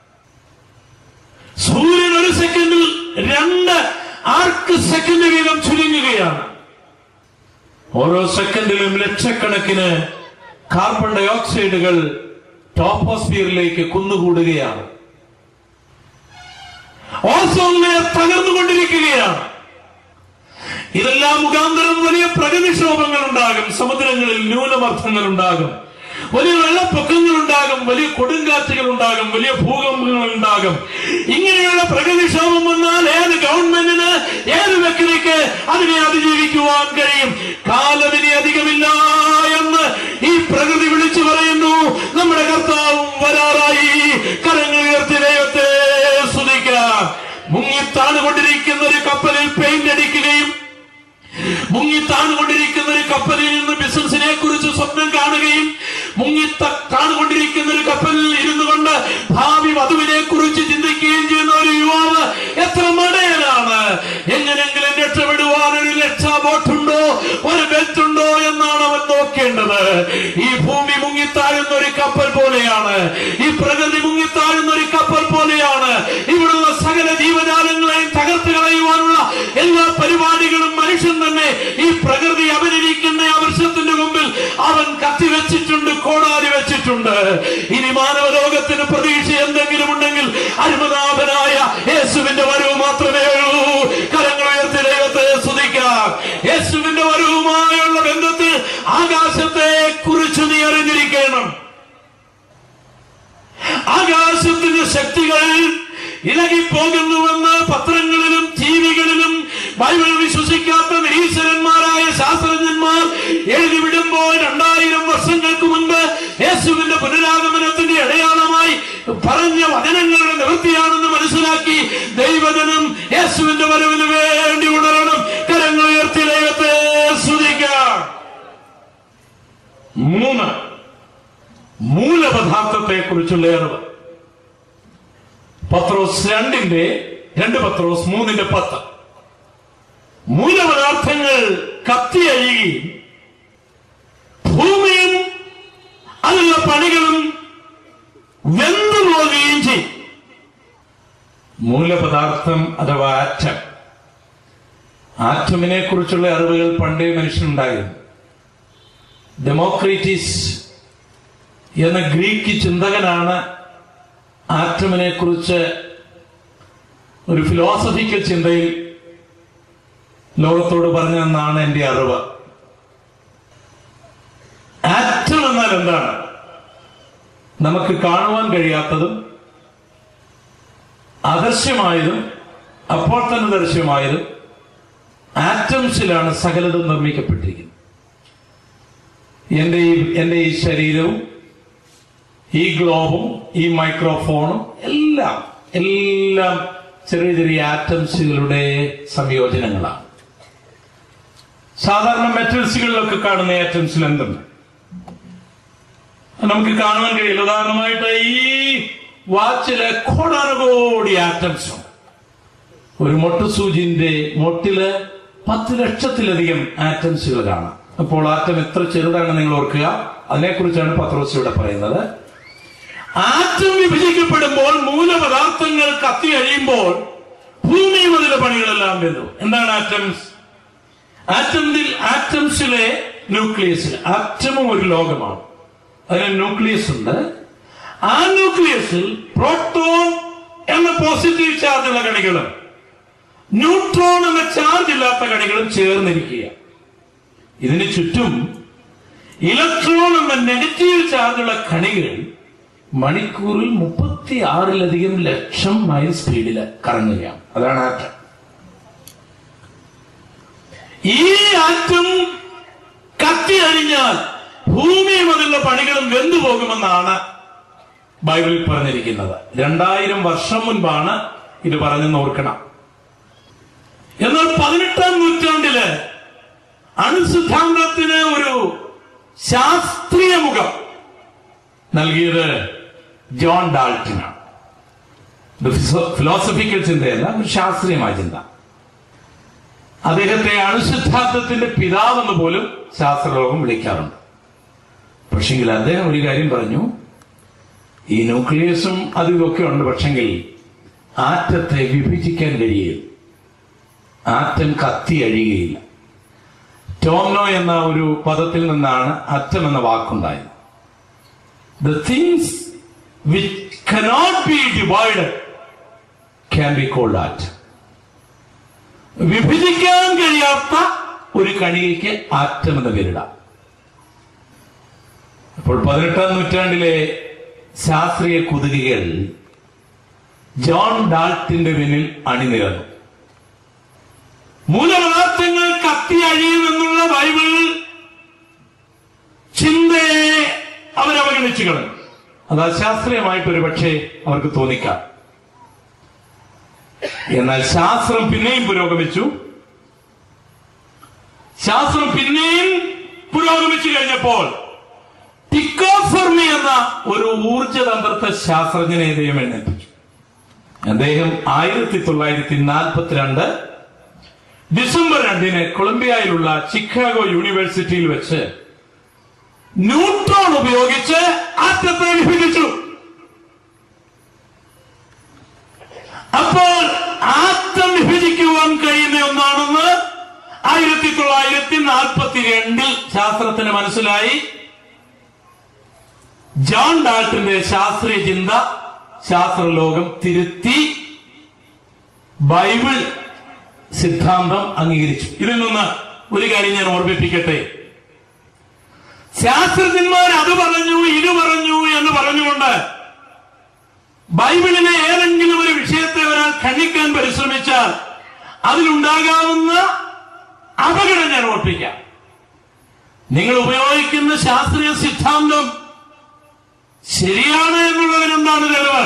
Speaker 1: സൂര്യൻ ഒരു സെക്കൻഡിൽ രണ്ട് ആർക്ക് സെക്കൻഡ് വീതം ചുരുങ്ങുകയാണ് ഓരോ സെക്കൻഡിലും ലക്ഷക്കണക്കിന് കാർബൺ ഡൈ ഓക്സൈഡുകൾ ടോപ്പോസ്ഫിയറിലേക്ക് കുന്നുകൂടുകയാണ് ഓസോൺ ലെയർ തകർന്നുകൊണ്ടിരിക്കുകയാണ് ഇതെല്ലാം മുഖാന്തരം വലിയ പ്രകൃതിക്ഷോഭങ്ങൾ ഉണ്ടാകും സമുദ്രങ്ങളിൽ ന്യൂനമർദ്ദങ്ങൾ ഉണ്ടാകും വലിയ വെള്ളപ്പൊക്കങ്ങൾ ഉണ്ടാകും വലിയ കൊടുങ്കാറ്റുകൾ ഉണ്ടാകും വലിയ ഭൂകമ്പങ്ങൾ ഉണ്ടാകും ഇങ്ങനെയുള്ള പ്രകൃതിക്ഷോഭം വന്നാൽ ഏത് ഗവൺമെന്റിന് ഏത് വ്യക്തിക്ക് അതിനെ അതിജീവിക്കുവാൻ കഴിയും കാലമിനി അധികമില്ല എന്ന് ഈ പ്രകൃതി വിളിച്ചു പറയുന്നു നമ്മുടെ കർത്താവും വരാറായി കരങ്ങൾ ഉയർത്തി ദൈവത്തെ സ്തുതിക്കാം മുങ്ങിത്താണുകൊണ്ടിരിക്കുന്ന ഒരു കപ്പലിൽ പെയിന്റ് അടിക്കുകയും മുങ്ങിത്താണുകൊണ്ടിരിക്കുന്ന ഒരു കപ്പലിൽ നിന്ന് ബിസിനസിനെ കുറിച്ച് സ്വപ്നം കാണുകയും മുങ്ങിത്താണുകൊണ്ടിരിക്കുന്ന ഒരു കപ്പലിൽ ഇരുന്നു കൊണ്ട് ഭാവി വധുവിനെ കുറിച്ച് ചിന്തിക്കുകയും ചെയ്യുന്ന ഒരു യുവാവ് എത്ര മടയനാണ് എങ്ങനെങ്കിലും രക്ഷപ്പെടുവാൻ ഒരു രക്ഷാ ബോട്ടുണ്ടോ ഒരു ബെൽറ്റ് ഉണ്ടോ എന്നാണ് അവൻ നോക്കേണ്ടത് ഈ ഭൂമി മുങ്ങിത്താഴുന്ന ഒരു കപ്പൽ പോലെയാണ് ഈ പ്രകൃതി മുങ്ങിത്താഴുന്ന ഒരു കപ്പൽ പോലെയാണ് ഇവിടുള്ള സകല ജീവജാലങ്ങളെയും തകർത്ത് കളയുവാനുള്ള എല്ലാ പരിപാടികളും മനുഷ്യൻ തന്നെ ഈ പ്രകൃതി അഭിനയിക്കുന്ന ആ വൃക്ഷത്തിന്റെ മുമ്പിൽ അവൻ കത്തിവെച്ചിട്ടുണ്ട് കോടാലി വെച്ചിട്ടുണ്ട് ഇനി മാനവലോകത്തിന് പ്രതീക്ഷ എന്തെങ്കിലും ഉണ്ടെങ്കിൽ അരുമനാഭനായ യേശുവിന്റെ വരവ് മാത്രമേ ഉള്ളൂ കരങ്ങൾ ഉയർത്തി ദൈവത്തെ സ്തുതിക്കാം യേശുവിന്റെ വരവുമായുള്ള ബന്ധത്തിൽ ആകാശത്തെ കുറിച്ച് നീ അറിഞ്ഞിരിക്കണം ആകാശത്തിന്റെ ശക്തികൾ ഇളകിപ്പോകുന്നുവെന്ന് പത്രങ്ങളിലും ടിവികളിലും ബൈബിൾ വിശ്വസിക്കാത്ത നിരീശ്വരന്മാരായ ശാസ്ത്രജ്ഞന്മാർ എഴുതി വിടുമ്പോൾ രണ്ടായിരം വർഷങ്ങൾക്ക് മുൻപ് യേശുവിന്റെ പുനരാഗമനത്തിന്റെ അടയാളമായി പറഞ്ഞ വചനങ്ങളുടെ നിവൃത്തിയാണെന്ന് മനസ്സിലാക്കി ദൈവജനം യേശുവിന്റെ വരവിന് വേണ്ടി ഉണരണം കരങ്ങൾ ഉയർത്തി ദൈവത്തെ സ്തുതിക്കാം മൂന്ന് മൂലപദാർത്ഥത്തെ കുറിച്ചുള്ള അറിവ് പത്രോസ് രണ്ടിന്റെ രണ്ട് പത്രോസ് മൂന്നിന്റെ പത്ത് മൂലപദാർത്ഥങ്ങൾ കത്തിയഴിയുകയും ഭൂമിയും അതിലുള്ള പണികളും വെന്തു പോവുകയും ചെയ്യും മൂലപദാർത്ഥം അഥവാ ആറ്റം ആറ്റമിനെ കുറിച്ചുള്ള അറിവുകൾ പണ്ടേ മനുഷ്യനുണ്ടായിരുന്നു ഡെമോക്രീറ്റിസ് എന്ന ഗ്രീക്ക് ചിന്തകനാണ് ആറ്റമിനെ കുറിച്ച് ഒരു ഫിലോസഫിക്കൽ ചിന്തയിൽ ലോകത്തോട് പറഞ്ഞതെന്നാണ് എന്റെ അറിവ് ആറ്റം എന്നാൽ എന്താണ് നമുക്ക് കാണുവാൻ കഴിയാത്തതും അദൃശ്യമായതും അപ്പോൾ തന്നെ ദൃശ്യമായതും ആറ്റംസിലാണ് സകലതും നിർമ്മിക്കപ്പെട്ടിരിക്കുന്നത് എന്റെ ഈ എന്റെ ഈ ശരീരവും ഈ ഗ്ലോബും ഈ മൈക്രോഫോണും എല്ലാം എല്ലാം ചെറിയ ചെറിയ ആറ്റംസുകളുടെ സംയോജനങ്ങളാണ് സാധാരണ മെറ്റൽസുകളിലൊക്കെ കാണുന്ന ആറ്റംസിൽ എന്തുണ്ട് നമുക്ക് കാണുവാൻ കഴിയില്ല ഉദാഹരണമായിട്ട് ഈ വാച്ചില് കോടാനുകോടി ആറ്റംസ് ഉണ്ട് ഒരു മൊട്ടുസൂചിന്റെ മൊട്ടില് പത്ത് ലക്ഷത്തിലധികം ആറ്റംസുകൾ കാണാം അപ്പോൾ ആറ്റം എത്ര ചെറുതാണെന്ന് നിങ്ങൾ ഓർക്കുക അതിനെക്കുറിച്ചാണ് പത്രോസ് ഇവിടെ പറയുന്നത് ആറ്റം വിഭജിക്കപ്പെടുമ്പോൾ മൂലപദാർത്ഥങ്ങൾ കത്തി കഴിയുമ്പോൾ ഭൂമിയും അതിലെ പണികളെല്ലാം വരുന്നു എന്താണ് ആറ്റംസ് ആറ്റംസിൽ ആറ്റംസിലെ ന്യൂക്ലിയസിൽ ആറ്റമും ഒരു ലോകമാണ് അതിന് ന്യൂക്ലിയസ് ഉണ്ട് ആ ന്യൂക്ലിയസിൽ പ്രോട്ടോൺ എന്ന പോസിറ്റീവ് ചാർജുള്ള കണികളും ന്യൂട്രോൺ എന്ന ചാർജ് ഇല്ലാത്ത കണികളും ചേർന്നിരിക്കുക ഇതിന് ചുറ്റും ഇലക്ട്രോൺ എന്ന നെഗറ്റീവ് ചാർജുള്ള കണികൾ മണിക്കൂറിൽ മുപ്പത്തി ആറിലധികം ലക്ഷം മൈൽ സ്പീഡിൽ കറങ്ങുകയാണ് അതാണ് ആറ്റം ഈ ആറ്റം കത്തി അഴിഞ്ഞാൽ ഭൂമിയും അതിലുള്ള പണികളും വെന്തുപോകുമെന്നാണ് ബൈബിളിൽ പറഞ്ഞിരിക്കുന്നത് രണ്ടായിരം വർഷം മുൻപാണ് ഇത് പറഞ്ഞെന്ന് ഓർക്കണം എന്നാൽ പതിനെട്ടാം നൂറ്റാണ്ടില് അണുസിദ്ധാന്തത്തിന് ഒരു ശാസ്ത്രീയ മുഖം നൽകിയത് ജോൺ ഡാൾട്ടനാണ് ഇത് ഫിസോ- ഫിലോസഫിക്കൽ ചിന്തയല്ല ഒരു ശാസ്ത്രീയമായ ചിന്ത അദ്ദേഹത്തെ അണുസിദ്ധാന്തത്തിന്റെ പിതാവെന്ന് പോലും ശാസ്ത്രലോകം വിളിക്കാറുണ്ട് പക്ഷെങ്കിൽ അദ്ദേഹം ഒരു കാര്യം പറഞ്ഞു ഈ ന്യൂക്ലിയസും അതും ഇതൊക്കെ ഉണ്ട് പക്ഷെങ്കിൽ ആറ്റത്തെ വിഭജിക്കാൻ കഴിയില്ല ആറ്റം കത്തി അഴിയുകയില്ല ടോംനോ എന്ന ഒരു പദത്തിൽ നിന്നാണ് അറ്റം എന്ന വാക്കുണ്ടായത് the things which cannot be divided can be called atom വിഭജിക്കാൻ കഴിയാത്ത ഒരു കണികയ്ക്ക് ആറ്റം എന്ന് പേരിടാം അപ്പോൾ പതിനെട്ടാം നൂറ്റാണ്ടിലെ ശാസ്ത്രീയ കുതുകികൾ ജോൺ ഡാൾട്ടിന്റെ പിന്നിൽ അണിനിരന്നു മൂലപദാർത്ഥങ്ങൾ കത്തി അഴിയുമെന്നുള്ള ബൈബിൾ ചിന്തയെ അവരവഗണിച്ചു കളഞ്ഞു അത് അശാസ്ത്രീയമായിട്ട് ഒരു പക്ഷേ അവർക്ക് തോന്നിക്കാം എന്നാൽ ശാസ്ത്രം പിന്നെയും പുരോഗമിച്ചു ശാസ്ത്രം പിന്നെയും പുരോഗമിച്ചു കഴിഞ്ഞപ്പോൾ ടിക്കോഫെർമി എന്ന ഒരു ഊർജതന്ത്രത്തെ ശാസ്ത്രജ്ഞനെ ദൈവം എഴുന്നേൽപ്പിച്ചു അദ്ദേഹം ആയിരത്തി തൊള്ളായിരത്തി നാൽപ്പത്തിരണ്ട് ഡിസംബർ രണ്ടിന് കൊളംബിയയിലുള്ള ചിക്കാഗോ യൂണിവേഴ്സിറ്റിയിൽ വെച്ച് ന്യൂട്രോൺ ഉപയോഗിച്ച് ആറ്റത്തെ വിഭജിച്ചു അപ്പോൾ ആറ്റം വിഭജിക്കുവാൻ കഴിയുന്ന ഒന്നാണെന്ന് ആയിരത്തി തൊള്ളായിരത്തി നാൽപ്പത്തി രണ്ടിൽ ശാസ്ത്രത്തിന് മനസ്സിലായി ജോൺ ഡാൾട്ടിന്റെ ശാസ്ത്രീയ ചിന്ത ശാസ്ത്രലോകം തിരുത്തി ബൈബിൾ സിദ്ധാന്തം അംഗീകരിച്ചു ഇതിൽ നിന്ന് ഒരു കാര്യം ഞാൻ ഓർമ്മിപ്പിക്കട്ടെ ശാസ്ത്രജ്ഞന്മാർ അത് പറഞ്ഞു ഇത് പറഞ്ഞു എന്ന് പറഞ്ഞുകൊണ്ട് ബൈബിളിലെ ഏതെങ്കിലും ഒരു വിഷയത്തെ ഒരാൾ ഖണ്ഡിക്കാൻ പരിശ്രമിച്ചാൽ അതിലുണ്ടാകാവുന്ന അപകടം ഞാൻ ഓർപ്പിക്കാം നിങ്ങൾ ഉപയോഗിക്കുന്ന ശാസ്ത്രീയ സിദ്ധാന്തം ശരിയാണ് എന്നുള്ളതിന് എന്താണ് തെളിവ്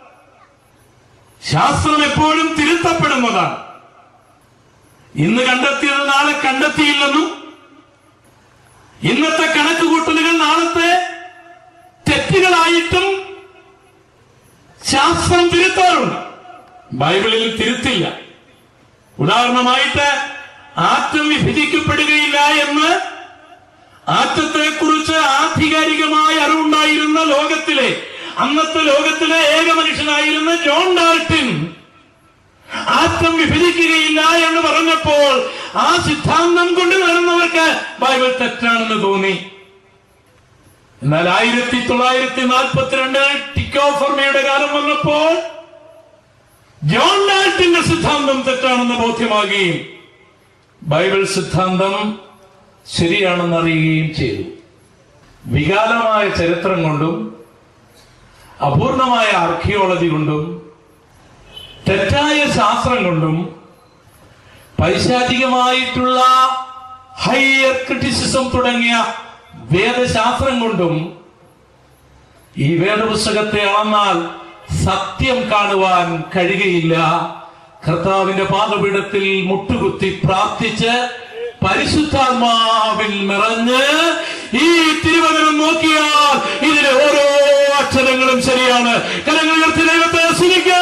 Speaker 1: ശാസ്ത്രം എപ്പോഴും തിരുത്തപ്പെടുന്നതാണ് ഇന്ന് കണ്ടെത്തിയത് നാളെ കണ്ടെത്തിയില്ലെന്നും ഇന്നത്തെ കണക്കുകൂട്ടലുകൾ നാളത്തെ തെറ്റുകളായിട്ടും ശാസ്ത്രം തിരുത്താറുണ്ട് ബൈബിളിൽ തിരുത്തില്ല ഉദാഹരണമായിട്ട് ആറ്റം വിഭജിക്കപ്പെടുകയില്ല എന്ന് ആറ്റത്തെ കുറിച്ച് ആധികാരികമായ അറിവുണ്ടായിരുന്ന ലോകത്തിലെ അന്നത്തെ ലോകത്തിലെ ഏക മനുഷ്യനായിരുന്ന ജോൺ ഡാൾട്ടിൻ ആറ്റം വിഭജിക്കുകയില്ല എന്ന് പറഞ്ഞപ്പോൾ ആ സിദ്ധാന്തം കൊണ്ട് നടന്നവർക്ക് ബൈബിൾ തെറ്റാണെന്ന് തോന്നി എന്നാൽ ആയിരത്തി തൊള്ളായിരത്തി നാൽപ്പത്തിരണ്ട് ടിക്കോഫർമയുടെ കാലം വന്നപ്പോൾ ജോൺ ഡാൾട്ടിന്റെ സിദ്ധാന്തം തെറ്റാണെന്ന് ബോധ്യമാകുകയും ബൈബിൾ സിദ്ധാന്തം ശരിയാണെന്ന് അറിയുകയും ചെയ്തു വികാലമായ ചരിത്രം കൊണ്ടും അപൂർണമായ ആർക്കിയോളജി കൊണ്ടും തെറ്റായ ശാസ്ത്രം കൊണ്ടും പൈശാചികമായിട്ടുള്ള ഹയർ ക്രിറ്റിസിസം തുടങ്ങിയ വേദശാസ്ത്രം കൊണ്ടും ഈ വേദപുസ്തകത്തെ അളന്നാൽ സത്യം കാണുവാൻ കഴിയുകയില്ല കർത്താവിന്റെ പാദപീഠത്തിൽ മുട്ടുകുത്തി പ്രാർത്ഥിച്ച് പരിശുദ്ധാത്മാവിൽ നിറഞ്ഞ് ഈ തിരുവചനം നോക്കിയാൽ ഇതിലെ ഓരോ അക്ഷരങ്ങളും ശരിയാണ് കരങ്ങൾ ഉയർത്തി ദൈവത്തെ സ്തുതിക്കുക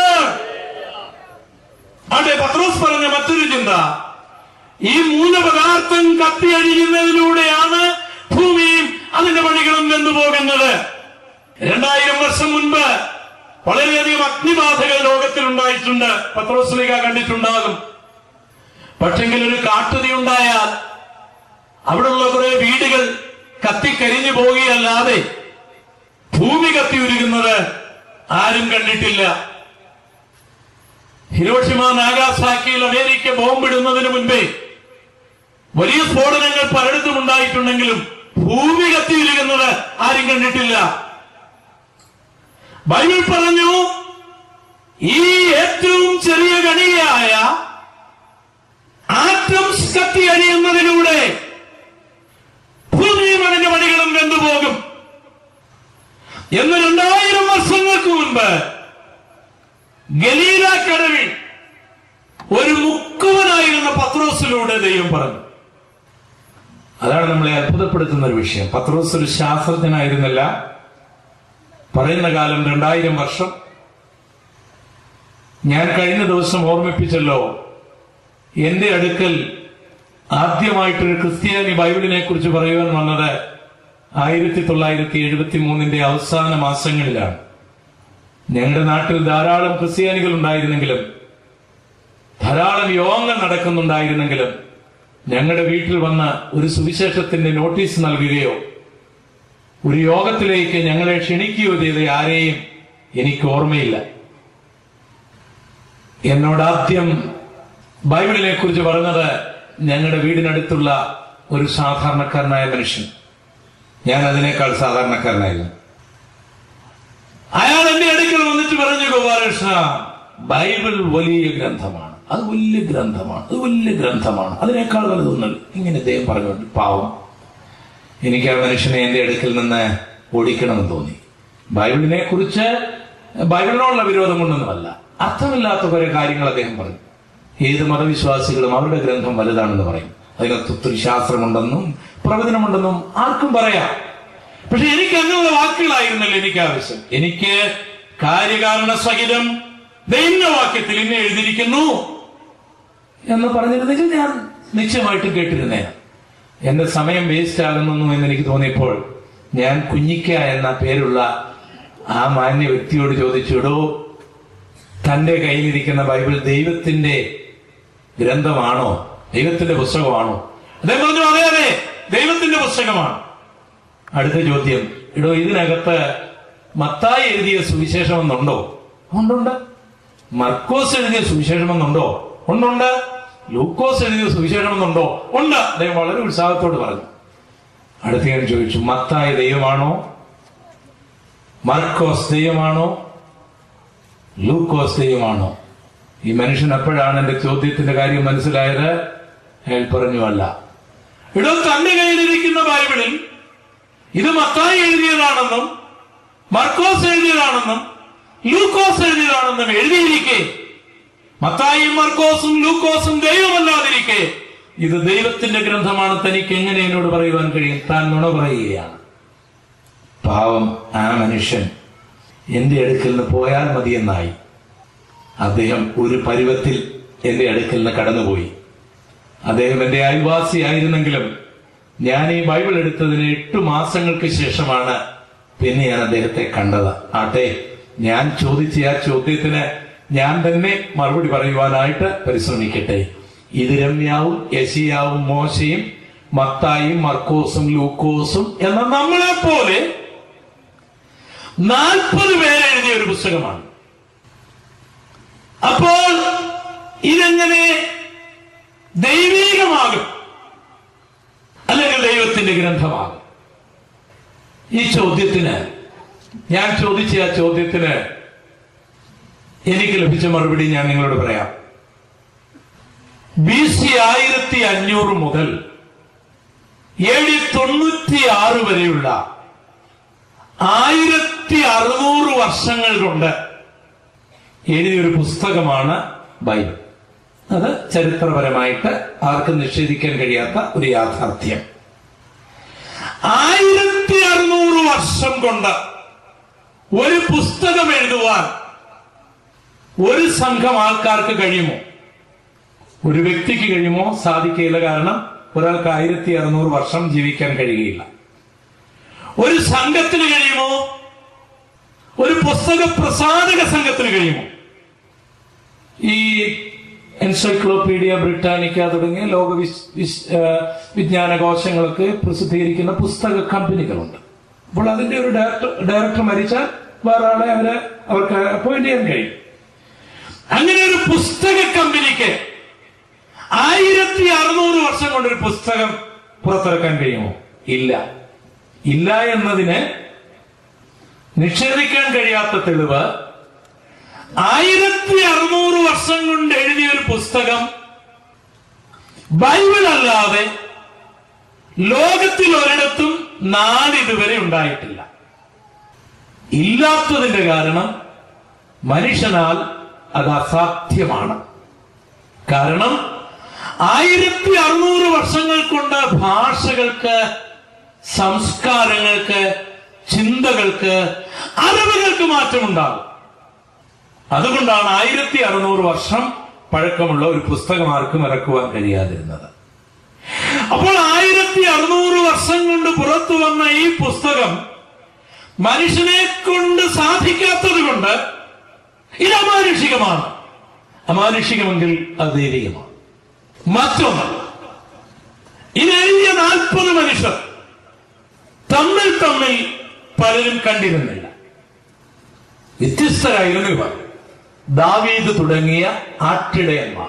Speaker 1: അവിടെ പത്രോസ് പറഞ്ഞ മറ്റൊരു ചിന്ത ഈ മൂലപദാർത്ഥം കത്തിയഴിയുന്നതിലൂടെയാണ് ഭൂമിയും അതിന്റെ പണികളും വെന്തു പോകുന്നത് രണ്ടായിരം വർഷം മുൻപ് വളരെയധികം അഗ്നിബാധകൾ ലോകത്തിൽ ഉണ്ടായിട്ടുണ്ട് പത്രോസ്ലിക കണ്ടിട്ടുണ്ടാകും പക്ഷെങ്കിൽ ഒരു കാട്ടുതീ ഉണ്ടായാൽ അവിടെയുള്ള കുറെ വീടുകൾ കത്തിക്കരിഞ്ഞു പോവുകയല്ലാതെ ഭൂമി കത്തി ഉരുകുന്നത് ആരും കണ്ടിട്ടില്ല ഹിരോഷിമ നാഗാസാക്കിയിൽ അമേരിക്ക ബോംബിടുന്നതിന് മുൻപേ വലിയ സ്ഫോടനങ്ങൾ പലയിടത്തും ഉണ്ടായിട്ടുണ്ടെങ്കിലും ഭൂമി കത്തി ഉരുകുന്നത് ആരും കണ്ടിട്ടില്ല ബൈബിൾ പറഞ്ഞു ഈ ഏറ്റവും ചെറിയ കണികയായ ആറ്റംസ് കത്തി അഴിയുന്നതിലൂടെ ഭൂമിയും അതിന്റെ പണികളും വെന്തുപോകും എന്ന് രണ്ടായിരം വർഷങ്ങൾക്ക് മുൻപ് ഗലീല കടവിൽ ഒരു മുക്കുവനായിരുന്ന പത്രോസിലൂടെ ദൈവം പറഞ്ഞു അതാണ് നമ്മളെ അത്ഭുതപ്പെടുത്തുന്ന ഒരു വിഷയം പത്രോസ് ഒരു ശാസ്ത്രജ്ഞനായിരുന്നില്ല പറയുന്ന കാലം രണ്ടായിരം വർഷം ഞാൻ കഴിഞ്ഞ ദിവസം ഓർമ്മിപ്പിച്ചല്ലോ എന്റെ അടുക്കൽ ആദ്യമായിട്ടൊരു ക്രിസ്ത്യാനി ബൈബിളിനെ കുറിച്ച് പറയുവാൻ വന്നത് ആയിരത്തി തൊള്ളായിരത്തി എഴുപത്തി മൂന്നിന്റെ അവസാന മാസങ്ങളിലാണ് ഞങ്ങളുടെ നാട്ടിൽ ധാരാളം ക്രിസ്ത്യാനികൾ ഉണ്ടായിരുന്നെങ്കിലും ധാരാളം യോഗങ്ങൾ നടക്കുന്നുണ്ടായിരുന്നെങ്കിലും ഞങ്ങളുടെ വീട്ടിൽ വന്ന് ഒരു സുവിശേഷത്തിന്റെ നോട്ടീസ് നൽകുകയോ ഒരു യോഗത്തിലേക്ക് ഞങ്ങളെ ക്ഷണിക്കുകയോ ചെയ്ത ആരെയും എനിക്ക് ഓർമ്മയില്ല എന്നോട് ആദ്യം ബൈബിളിനെ കുറിച്ച് പറഞ്ഞത് ഞങ്ങളുടെ വീടിനടുത്തുള്ള ഒരു സാധാരണക്കാരനായ മനുഷ്യൻ ഞാൻ അതിനേക്കാൾ സാധാരണക്കാരനായിരുന്നു അയാൾ എന്റെ അടുക്കൽ വന്നിട്ട് പറഞ്ഞു ഗോപാലകൃഷ്ണ ബൈബിൾ വലിയ ഗ്രന്ഥമാണ് അത് വലിയ ഗ്രന്ഥമാണ് അത് വലിയ ഗ്രന്ഥമാണ് അതിനേക്കാൾ വലുതൊന്നുമില്ല ഇങ്ങനെ ഇദ്ദേഹം പറഞ്ഞുകൊണ്ട് പാവം എനിക്ക് ആ മനുഷ്യനെ എന്റെ അടുക്കൽ നിന്ന് ഓടിക്കണമെന്ന് തോന്നി ബൈബിളിനെ കുറിച്ച് ബൈബിളിനോടുള്ള വിരോധം കൊണ്ടൊന്നുമല്ല അർത്ഥമില്ലാത്ത കുറെ കാര്യങ്ങൾ അദ്ദേഹം പറഞ്ഞു ഏത് മതവിശ്വാസികളും അവരുടെ ഗ്രന്ഥം വലുതാണെന്ന് പറയും അതിനകത്ത് ഒത്തിരി ശാസ്ത്രമുണ്ടെന്നും പ്രവചനമുണ്ടെന്നും ആർക്കും പറയാം പക്ഷെ എനിക്ക് അങ്ങനെയുള്ള വാക്കുകളായിരുന്നല്ലോ എനിക്ക് ആവശ്യം എനിക്ക് കാര്യകാരണ സഹിതം ദൈന്ന വാക്യത്തിൽ ഇന്നെ എഴുതിയിരിക്കുന്നു എന്ന് പറഞ്ഞിരുന്നെങ്കിൽ ഞാൻ നിശ്ചയമായിട്ടും കേട്ടിരുന്നേ എന്റെ സമയം വേസ്റ്റ് ആകുന്നു എന്ന് എനിക്ക് തോന്നിയപ്പോൾ ഞാൻ കുഞ്ഞിക്ക എന്ന പേരുള്ള ആ മാന്യ വ്യക്തിയോട് ചോദിച്ചുടോ തന്റെ കയ്യിലിരിക്കുന്ന ബൈബിൾ ദൈവത്തിന്റെ ഗ്രന്ഥമാണോ ദൈവത്തിന്റെ പുസ്തകമാണോ അദ്ദേഹം പറഞ്ഞു അതെ അതെ ദൈവത്തിന്റെ പുസ്തകമാണ് അടുത്ത ചോദ്യം ഇടോ ഇതിനകത്ത് മത്തായി എഴുതിയ സുവിശേഷം എന്നുണ്ടോ ഉണ്ടുണ്ട് മർക്കോസ് എഴുതിയ സുവിശേഷം എന്നുണ്ടോ ഉണ്ടുണ്ട് ലൂക്കോസ് എഴുതിയ സുവിശേഷം എന്നുണ്ടോ ഉണ്ട് അദ്ദേഹം വളരെ ഉത്സാഹത്തോട് പറഞ്ഞു അടുത്ത ഞാൻ ചോദിച്ചു മത്തായി ദൈവമാണോ മർക്കോസ് ദൈവമാണോ ലൂക്കോസ് ദൈവമാണോ ഈ മനുഷ്യൻ അപ്പോഴാണ് എന്റെ ചോദ്യത്തിന്റെ കാര്യം മനസ്സിലായത് അയാൾ പറഞ്ഞു അല്ല ഇടോ തന്റെ കയ്യിലിരിക്കുന്ന ബൈബിളിൽ ഇത് മത്തായി എഴുതിയതാണെന്നും മർക്കോസ് എഴുതിയതാണെന്നും ലൂക്കോസ് എഴുതിയതാണെന്നും എഴുതിയിരിക്കെ മത്തായും മർക്കോസും ലൂക്കോസും ദൈവമല്ലാതിരിക്കെ ഇത് ദൈവത്തിന്റെ ഗ്രന്ഥമാണ് തനിക്ക് എങ്ങനെ എന്നോട് പറയുവാൻ കഴിയും താൻ നുണ പറയുകയാണ് പാവം ആ മനുഷ്യൻ എന്റെ അടുക്കൽ നിന്ന് പോയാൽ മതിയെന്നായി അദ്ദേഹം ഒരു പരുവത്തിൽ എന്റെ അടുക്കൽ നിന്ന് കടന്നുപോയി അദ്ദേഹം എന്റെ അയൽവാസിയായിരുന്നെങ്കിലും ഞാൻ ഈ ബൈബിൾ എടുത്തതിന് എട്ടു മാസങ്ങൾക്ക് ശേഷമാണ് പിന്നെ ഞാൻ അദ്ദേഹത്തെ കണ്ടത് ആട്ടെ ഞാൻ ചോദിച്ച ആ ചോദ്യത്തിന് ഞാൻ തന്നെ മറുപടി പറയുവാനായിട്ട് പരിശ്രമിക്കട്ടെ ഇത് രമ്യാവും യശിയാവും മോശയും മത്തായും മർക്കോസും ലൂക്കോസും എന്ന നമ്മളെ പോലെ നാൽപ്പത് പേരെഴുതിയ ഒരു പുസ്തകമാണ് അപ്പോൾ ഇതെങ്ങനെ ദൈവീകമാകും അല്ലെങ്കിൽ ദൈവത്തിന്റെ ഗ്രന്ഥമാകും ഈ ചോദ്യത്തിന് ഞാൻ ചോദിച്ച ആ ചോദ്യത്തിന് എനിക്ക് ലഭിച്ച മറുപടി ഞാൻ നിങ്ങളോട് പറയാം ബി സി ആയിരത്തി അഞ്ഞൂറ് മുതൽ എ ഡി തൊണ്ണൂറ്റി ആറ് വരെയുള്ള ആയിരത്തി അറുന്നൂറ് വർഷങ്ങൾ കൊണ്ട് എഴുതിയൊരു പുസ്തകമാണ് ബൈബിൾ അത് ചരിത്രപരമായിട്ട് ആർക്കും നിഷേധിക്കാൻ കഴിയാത്ത ഒരു യാഥാർത്ഥ്യം ആയിരത്തി അറുന്നൂറ് വർഷം കൊണ്ട് ഒരു പുസ്തകം എഴുതുവാൻ ഒരു സംഘം ആൾക്കാർക്ക് കഴിയുമോ ഒരു വ്യക്തിക്ക് കഴിയുമോ സാധിക്കില്ല കാരണം ഒരാൾക്ക് ആയിരത്തി അറുന്നൂറ് വർഷം ജീവിക്കാൻ കഴിയുകയില്ല ഒരു സംഘത്തിന് കഴിയുമോ ഒരു പുസ്തക പ്രസാധക സംഘത്തിന് കഴിയുമോ ഈ എൻസൈക്ലോപീഡിയ ബ്രിട്ടാനിക്ക തുടങ്ങിയ ലോക വിസ്- വിസ്- ആ, വിജ്ഞാനകോശങ്ങളൊക്കെ പ്രസിദ്ധീകരിക്കുന്ന പുസ്തക കമ്പനികളുണ്ട് അപ്പോൾ അതിന്റെ ഒരു ഡയറക്ടർ ഡയറക്ടർ മരിച്ചാൽ വേറെ ആളെ അവരെ അവർക്ക് അപ്പോയിന്റ് ചെയ്യാൻ കഴിയും അങ്ങനെ ഒരു പുസ്തക കമ്പനിക്ക് ആയിരത്തി അറുന്നൂറ് വർഷം കൊണ്ടൊരു പുസ്തകം പുറത്തിറക്കാൻ കഴിയുമോ ഇല്ല ഇല്ല എന്നതിന് നിഷേധിക്കാൻ കഴിയാത്ത തെളിവ് ആയിരത്തി അറുന്നൂറ് വർഷം കൊണ്ട് എഴുതിയ ഒരു പുസ്തകം ബൈബിൾ അല്ലാതെ ലോകത്തിൽ ഒരിടത്തും നാളിതുവരെ ഉണ്ടായിട്ടില്ല ഇല്ലാത്തതിന്റെ കാരണം മനുഷ്യനാൽ അത് അസാധ്യമാണ് കാരണം ആയിരത്തി അറുന്നൂറ് വർഷങ്ങൾ കൊണ്ട് ഭാഷകൾക്ക് സംസ്കാരങ്ങൾക്ക് ചിന്തകൾക്ക് അറിവുകൾക്ക് മാറ്റമുണ്ടാകും അതുകൊണ്ടാണ് ആയിരത്തി അറുന്നൂറ് വർഷം പഴക്കമുള്ള ഒരു പുസ്തകം ആർക്കും ഇറക്കുവാൻ കഴിയാതിരുന്നത് അപ്പോൾ ആയിരത്തി അറുന്നൂറ് വർഷം കൊണ്ട് പുറത്തു വന്ന ഈ പുസ്തകം മനുഷ്യനെ കൊണ്ട് സാധിക്കാത്തത് കൊണ്ട് ഇത് അമാനുഷികമാണ് അമാനുഷികമെങ്കിൽ അത് ദൈവികമാണ് മറ്റൊന്ന് ഇത് എഴുതിയ നാൽപ്പത് മനുഷ്യർ തമ്മിൽ തമ്മിൽ പലരും കണ്ടിരുന്നില്ല വ്യത്യസ്തരായിരുന്നു ഇവർ ദാവീദ് തുടങ്ങിയ ആട്ടിടയന്മാർ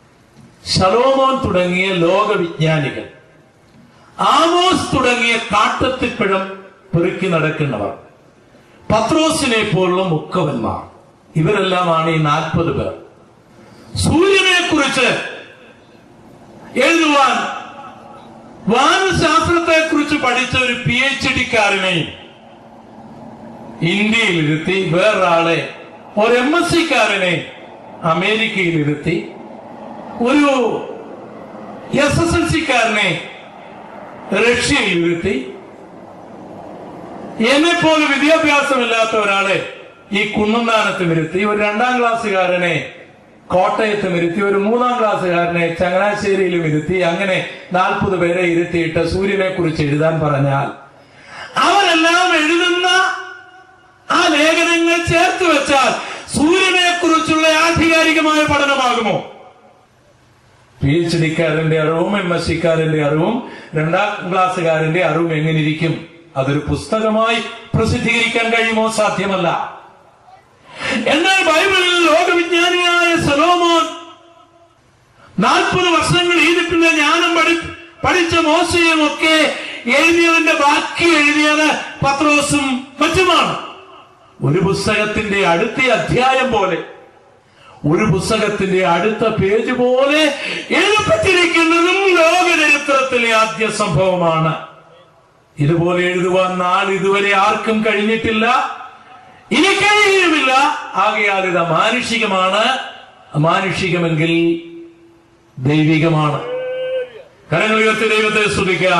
Speaker 1: ശലോമോൻ തുടങ്ങിയ ലോകവിജ്ഞാനികൾ ആമോസ് തുടങ്ങിയ കാട്ടത്തിപ്പഴം പെറുക്കി നടക്കുന്നവർ പത്രോസിനെ പോലുള്ള മുക്കവന്മാർ ഇവരെല്ലാമാണ് ഈ നാൽപ്പത് പേർ സൂര്യനെ കുറിച്ച് എഴുതുവാൻ വാനശാസ്ത്രത്തെ കുറിച്ച് പഠിച്ച ഒരു പി എച്ച് ഡിക്കാരനെയും ഇന്ത്യയിലിരുത്തി വേറൊരാളെ ഒരു എം എസ് സിക്കാരനെ അമേരിക്കയിലിരുത്തി ഒരു എസ് എസ് എൽ സിക്കാരനെ റഷ്യയിലിരുത്തി എന്നെ പോലെ വിദ്യാഭ്യാസമില്ലാത്ത ഒരാളെ ഈ കുന്നന്താനത്ത് വരുത്തി ഒരു രണ്ടാം ക്ലാസ്സുകാരനെ കോട്ടയത്തും ഇരുത്തി ഒരു മൂന്നാം ക്ലാസ്സുകാരനെ ചങ്ങനാശ്ശേരിയിലും ഇരുത്തി അങ്ങനെ നാൽപ്പത് പേരെ ഇരുത്തിയിട്ട് സൂര്യനെ കുറിച്ച് എഴുതാൻ പറഞ്ഞാൽ അവരെല്ലാം എഴുതുന്ന ആ ലേഖനങ്ങൾ ചേർത്ത് വെച്ചാൽ സൂര്യനെ കുറിച്ചുള്ള ആധികാരികമായ പഠനമാകുമോ പി എച്ച് ഡിക്കാരന്റെ അറിവും എം എസ് സിക്കാരന്റെ അറിവും രണ്ടാം ക്ലാസ്സുകാരന്റെ അറിവും എങ്ങനെ ഇരിക്കും അതൊരു പുസ്തകമായി പ്രസിദ്ധീകരിക്കാൻ കഴിയുമോ സാധ്യമല്ല എന്നാൽ ബൈബിളിൽ ലോകവിജ്ഞാനിയായ സലോമോൻ നാൽപ്പത് വർഷങ്ങൾ ഈജിപ്തിലെ ജ്ഞാനം പഠി പഠിച്ച മോശയും ഒക്കെ എഴുതിയതിന്റെ ബാക്കി എഴുതിയത് പത്രോസും മറ്റുമാണ് ഒരു പുസ്തകത്തിന്റെ അടുത്ത അധ്യായം പോലെ ഒരു പുസ്തകത്തിന്റെ അടുത്ത പേജ് പോലെ എഴുതപ്പെട്ടിരിക്കുന്നതും ലോക ചരിത്രത്തിലെ ആദ്യ സംഭവമാണ് ഇതുപോലെ എഴുതുവാൻ നാൾ ഇതുവരെ ആർക്കും കഴിഞ്ഞിട്ടില്ല ഇനി കഴിയുമില്ല ആകയാൽ ഇത് അമാനുഷികമാണ് അമാനുഷികമെങ്കിൽ ദൈവികമാണ് കരങ്ങൾ ഉയർത്തി ദൈവത്തെ സ്തുതിക്കുക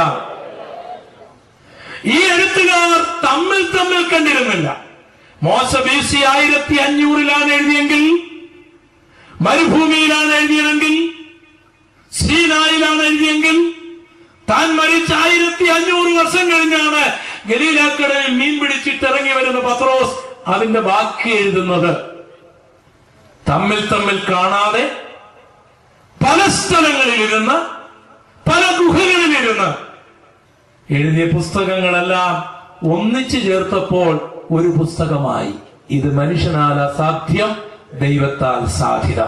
Speaker 1: ഈ എഴുത്തുകാർ തമ്മിൽ തമ്മിൽ കണ്ടിരുന്നില്ല മോശ ബി സി ആയിരത്തി അഞ്ഞൂറിലാണ് എഴുതിയെങ്കിൽ മരുഭൂമിയിലാണ് എഴുതിയതെങ്കിൽ സീനായിലാണ് എഴുതിയെങ്കിൽ താൻ മരിച്ച ആയിരത്തി അഞ്ഞൂറ് വർഷം കഴിഞ്ഞാണ് ഗലീലാക്കടലിൽ മീൻ പിടിച്ചിട്ട് ഇറങ്ങി വരുന്ന പത്രോസ് അതിന്റെ ബാക്കി എഴുതുന്നത് തമ്മിൽ തമ്മിൽ കാണാതെ പല സ്ഥലങ്ങളിലിരുന്ന് പല ഗുഹകളിലിരുന്ന് എഴുതിയ പുസ്തകങ്ങളെല്ലാം ഒന്നിച്ചു ചേർത്തപ്പോൾ ഒരു പുസ്തകമായി ഇത് മനുഷ്യനാൽ അസാധ്യം ദൈവത്താൽ സാധ്യത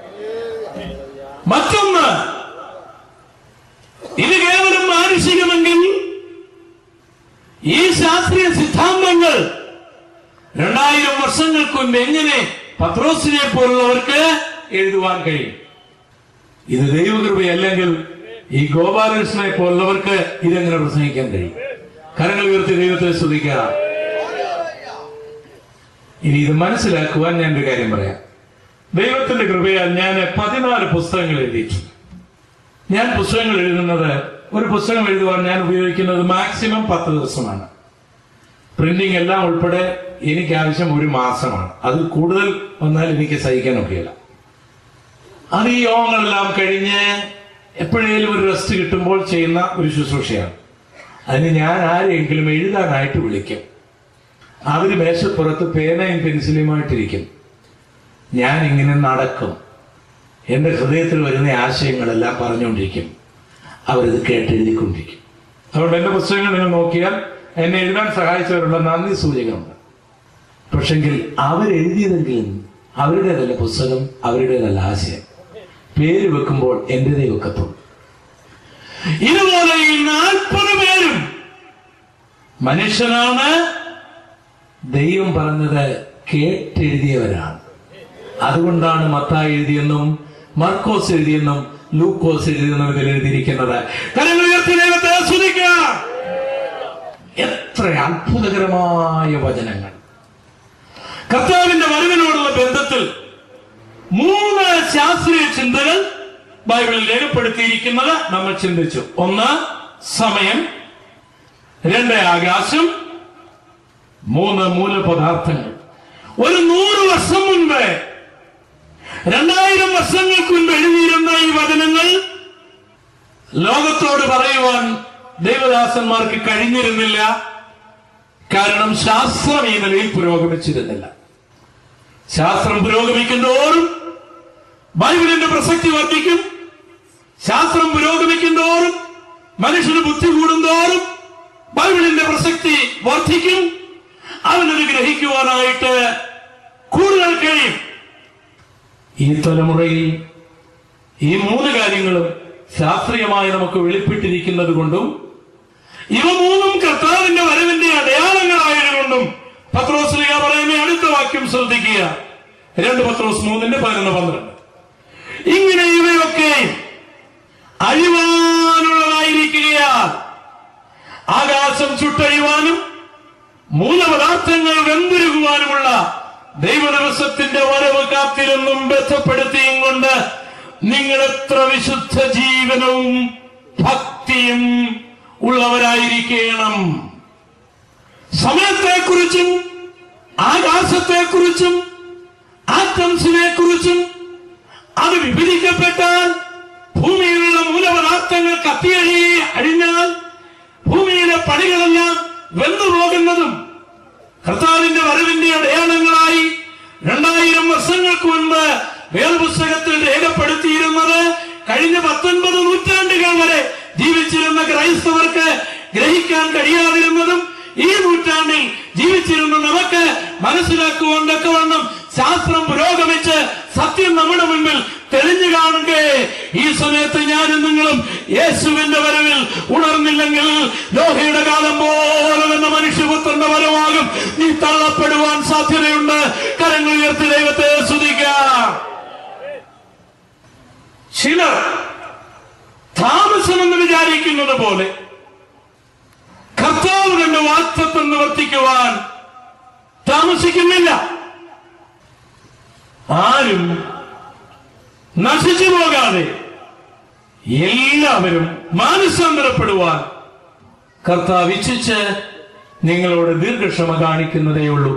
Speaker 1: മറ്റൊന്ന് ഇത് കേവലം മാനുഷികമെങ്കിൽ ഈ ശാസ്ത്രീയ സിദ്ധാന്തങ്ങൾ രണ്ടായിരം വർഷങ്ങൾക്ക് മുൻപ് എങ്ങനെ പത്രോസിനെ പോലുള്ളവർക്ക് എഴുതുവാൻ കഴിയും ഇത് ദൈവകൃപയല്ലെങ്കിൽ ഈ ഗോപാലകൃഷ്ണനെ പോലുള്ളവർക്ക് ഇതെങ്ങനെ പ്രസംഗിക്കാൻ കഴിയും കരങ്ങൾ ഉയർത്തി ദൈവത്തെ സ്തുതിക്കുക ഇനി ഇത് മനസ്സിലാക്കുവാൻ ഞാൻ ഒരു കാര്യം പറയാം ദൈവത്തിന്റെ കൃപയാൽ ഞാൻ പതിനാല് പുസ്തകങ്ങൾ എഴുതിയിട്ടുണ്ട് ഞാൻ പുസ്തകങ്ങൾ എഴുതുന്നത് ഒരു പുസ്തകം എഴുതുവാൻ ഞാൻ ഉപയോഗിക്കുന്നത് മാക്സിമം പത്ത് ദിവസമാണ് പ്രിന്റിംഗ് എല്ലാം ഉൾപ്പെടെ എനിക്ക് ആവശ്യം ഒരു മാസമാണ് അതിൽ കൂടുതൽ വന്നാൽ എനിക്ക് സഹിക്കാൻ ഒക്കെയില്ല അത് ഈ യോഗങ്ങളെല്ലാം കഴിഞ്ഞ് എപ്പോഴേലും ഒരു റെസ്റ്റ് കിട്ടുമ്പോൾ ചെയ്യുന്ന ഒരു ശുശ്രൂഷയാണ് അതിന് ഞാൻ ആരെങ്കിലും എഴുതാനായിട്ട് വിളിക്കും അവര് മേശപ്പുറത്ത് പേനയും പെൻസിലുമായിട്ടിരിക്കും ഞാൻ ഇങ്ങനെ നടക്കും എന്റെ ഹൃദയത്തിൽ വരുന്ന ആശയങ്ങളെല്ലാം പറഞ്ഞുകൊണ്ടിരിക്കും അവരിത് കേട്ടെഴുതിക്കൊണ്ടിരിക്കും അതുകൊണ്ട് എന്റെ പുസ്തകങ്ങൾ നിങ്ങൾ നോക്കിയാൽ എന്നെ എഴുതാൻ സഹായിച്ചവരുള്ള നന്ദി സൂചകമുണ്ട് പക്ഷെങ്കിൽ അവരെഴുതിയതെങ്കിലും അവരുടേതല്ല പുസ്തകം അവരുടേതല്ല ആശയം പേര് വെക്കുമ്പോൾ എന്റേതേ വെക്കത്തുള്ളൂ ഇതുപോലെ ഈ നാൽപ്പത് പേരും മനുഷ്യനാണ് ദൈവം പറഞ്ഞത് കേട്ടെഴുതിയവരാണ് അതുകൊണ്ടാണ് മത്തായി എഴുതിയെന്നും മർക്കോസ് എഴുതിയെന്നും ലൂക്കോസ് എഴുതിയെന്നും ഇതിൽ എഴുതിയിരിക്കുന്നത് കരങ്ങൾ ഉയർത്തി ദൈവത്തെ ആസ്വദിക്കുക എത്ര അത്ഭുതകരമായ വചനങ്ങൾ കർത്താവിന്റെ വരവിനോടുള്ള ബന്ധത്തിൽ മൂന്ന് ശാസ്ത്രീയ ചിന്തകൾ ബൈബിളിൽ രേഖപ്പെടുത്തിയിരിക്കുന്നത് നമ്മൾ ചിന്തിച്ചു ഒന്ന് സമയം രണ്ട് ആകാശം മൂന്ന് മൂലപദാർത്ഥങ്ങൾ ഒരു നൂറ് വർഷം മുൻപ് രണ്ടായിരം വർഷങ്ങൾക്ക് മുൻപ് എഴുതിയിരുന്ന ഈ വചനങ്ങൾ ലോകത്തോട് പറയുവാൻ ദൈവദാസന്മാർക്ക് കഴിഞ്ഞിരുന്നില്ല കാരണം ശാസ്ത്രം ഈ നിലയിൽ പുരോഗമിച്ചിരുന്നില്ല ശാസ്ത്രം പുരോഗമിക്കുന്തോറും ബൈബിളിന്റെ പ്രസക്തി വർദ്ധിക്കും ശാസ്ത്രം പുരോഗമിക്കുന്തോറും മനുഷ്യന് ബുദ്ധി കൂടുന്തോറും ബൈബിളിന്റെ പ്രസക്തി വർദ്ധിക്കും അവനത് ഗ്രഹിക്കുവാനായിട്ട് കൂടുതൽ കഴിയും ഈ തലമുറയിൽ ഈ മൂന്ന് കാര്യങ്ങളും ശാസ്ത്രീയമായി നമുക്ക് വെളിപ്പെട്ടിരിക്കുന്നത് കൊണ്ടും ഇവ മൂന്നും കർത്താവിന്റെ വരവിന്റെ അടയാളങ്ങളായതുകൊണ്ടും പത്രോസ്ലിക പറയുന്ന അടുത്ത വാക്യം ശ്രദ്ധിക്കുക രണ്ട് പത്രോസ് മൂന്നിന്റെ പതിനൊന്ന് പന്ത്രണ്ട് ഇങ്ങനെ ഇവയൊക്കെ അഴിവാനുള്ളതായിരിക്കുകയാൽ ആകാശം ചുട്ടഴിവാനും മൂലപദാർത്ഥങ്ങൾ വെന്തുരുകുവാനുമുള്ള ദൈവദിവസത്തിന്റെ വരവ് കാത്തിരുന്നും ബന്ധപ്പെടുത്തിയും കൊണ്ട് നിങ്ങൾ എത്ര വിശുദ്ധ ജീവനവും ഭക്തിയും ഉള്ളവരായിരിക്കണം സമയത്തെക്കുറിച്ചും ആകാശത്തെക്കുറിച്ചും ആറ്റംസിനെ കുറിച്ചും അത് വിഭജിക്കപ്പെട്ടാൽ ഭൂമിയിലുള്ള മൂലപദാർത്ഥങ്ങൾ കത്തിയഴി അഴിഞ്ഞാൽ ഭൂമിയിലെ പണികളെല്ലാം വെന്നുപോകുന്നതും കർത്താവിന്റെ വരവിന്റെ അടയാളങ്ങളായി രണ്ടായിരം വർഷങ്ങൾക്ക് മുൻപ് വേദപുസ്തകത്തിൽ രേഖപ്പെടുത്തിയിരുന്നത് കഴിഞ്ഞ പത്തൊൻപത് നൂറ്റാണ്ടുകൾ വരെ ജീവിച്ചിരുന്ന ക്രൈസ്തവർക്ക് ഗ്രഹിക്കാൻ കഴിയാതിരുന്നതും ഈ നൂറ്റാണ്ടിൽ ജീവിച്ചിരുന്ന നമുക്ക് മനസ്സിലാക്കുവാൻ തക്കവണ്ണം ശാസ്ത്രം പുരോഗമിച്ച് സത്യം നമ്മുടെ മുൻപിൽ തെളിഞ്ഞു കാണുകേ ഈ സമയത്ത് ഞാനും നിങ്ങളും യേശുവിന്റെ വരവിൽ ഉണർന്നില്ലെങ്കിൽ ലോഹയുടെ കാലം പോലെ തന്നെ മനുഷ്യപുത്രന്റെ വരവാകും നീ തള്ളപ്പെടുവാൻ സാധ്യതയുണ്ട് കരങ്ങൾ ഉയർത്തി ദൈവത്തെ സ്തുതിക്കാം ചിലർ താമസമെന്ന് വിചാരിക്കുന്നത് പോലെ കർത്താവ് കണ്ട് വാക്തത്വം നിവർത്തിക്കുവാൻ താമസിക്കുന്നില്ല ആരും നശിച്ചു പോകാതെ എല്ലാവരും മാനസാന്തരപ്പെടുവാൻ കർത്താവ് ഇച്ഛിച്ച് നിങ്ങളോട് ദീർഘക്ഷമ കാണിക്കുന്നതേയുള്ളൂ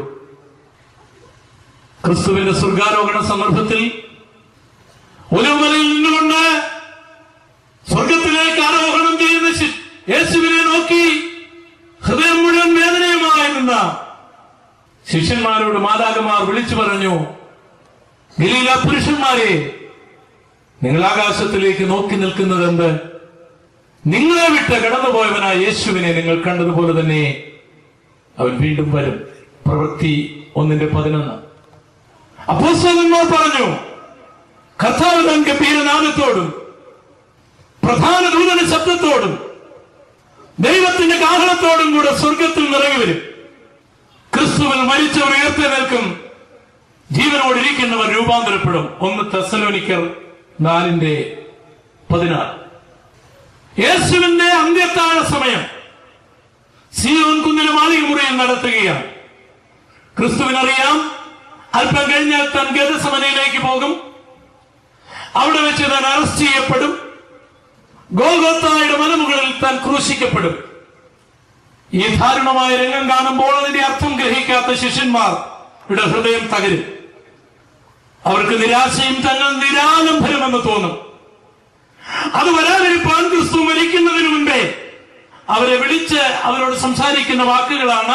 Speaker 1: ക്രിസ്തുവിന്റെ സ്വർഗാരോഹണ സന്ദർഭത്തിൽ ഒരു മലയിൽ നിന്നുകൊണ്ട് സ്വർഗത്തിലേക്ക് ആരോഹണം ചെയ്യുന്ന ശി- യേശുവിനെ നോക്കി ഹൃദയം മുഴുവൻ വേദനയുമായി നിന്ന ശിഷ്യന്മാരോട് മാതാകമാർ വിളിച്ചു പറഞ്ഞു ഗലീല പുരുഷന്മാരെ നിങ്ങൾ ആകാശത്തിലേക്ക് നോക്കി നിൽക്കുന്നത് എന്ത് നിങ്ങളെ വിട്ട് കടന്നുപോയവനായ യേശുവിനെ നിങ്ങൾ കണ്ടതുപോലെ തന്നെ അവൻ വീണ്ടും വരും പ്രവൃത്തി ഒന്നിന്റെ പതിനൊന്ന് അപ്പോസ്തലന്മാർ പറഞ്ഞു കർത്താവ് തൻ ഗംഭീരനാദത്തോടും പ്രധാന ദൂതന ശബ്ദത്തോടും ദൈവത്തിന്റെ കാഹളത്തോടും കൂടെ സ്വർഗത്തിൽ നിറങ്ങി വരും ക്രിസ്തുവിൽ മരിച്ചവർ ഉയർത്തെഴുന്നേൽക്കും ജീവനോടിരിക്കുന്നവർ രൂപാന്തരപ്പെടും ഒന്ന് തെസലോനിക്കർ നാലിന്റെ പതിനാറ് യേശുവിന്റെ അന്ത്യത്താഴ സമയം സിയോൻ കുന്നിലെ മാളിക മുറിയിൽ നടത്തുകയാണ് ക്രിസ്തുവിനറിയാം അല്പം കഴിഞ്ഞാൽ താൻ ഗതസമനയിലേക്ക് പോകും അവിടെ വെച്ച് താൻ അറസ്റ്റ് ചെയ്യപ്പെടും ഗോഗോത്തായുടെ മലമുകളിൽ താൻ ക്രൂശിക്കപ്പെടും ഈ ദാരുണമായ രംഗം കാണുമ്പോൾ അതിന്റെ അർത്ഥം ഗ്രഹിക്കാത്ത ശിഷ്യന്മാർ ഇവിടെ ഹൃദയം തകരും അവർക്ക് നിരാശയും തങ്ങൾ നിരാലംബരമെന്ന് തോന്നും അത് വരാതിരിപ്പാൻ ക്രിസ്തു മരിക്കുന്നതിന് മുൻപേ അവരെ വിളിച്ച് അവരോട് സംസാരിക്കുന്ന വാക്കുകളാണ്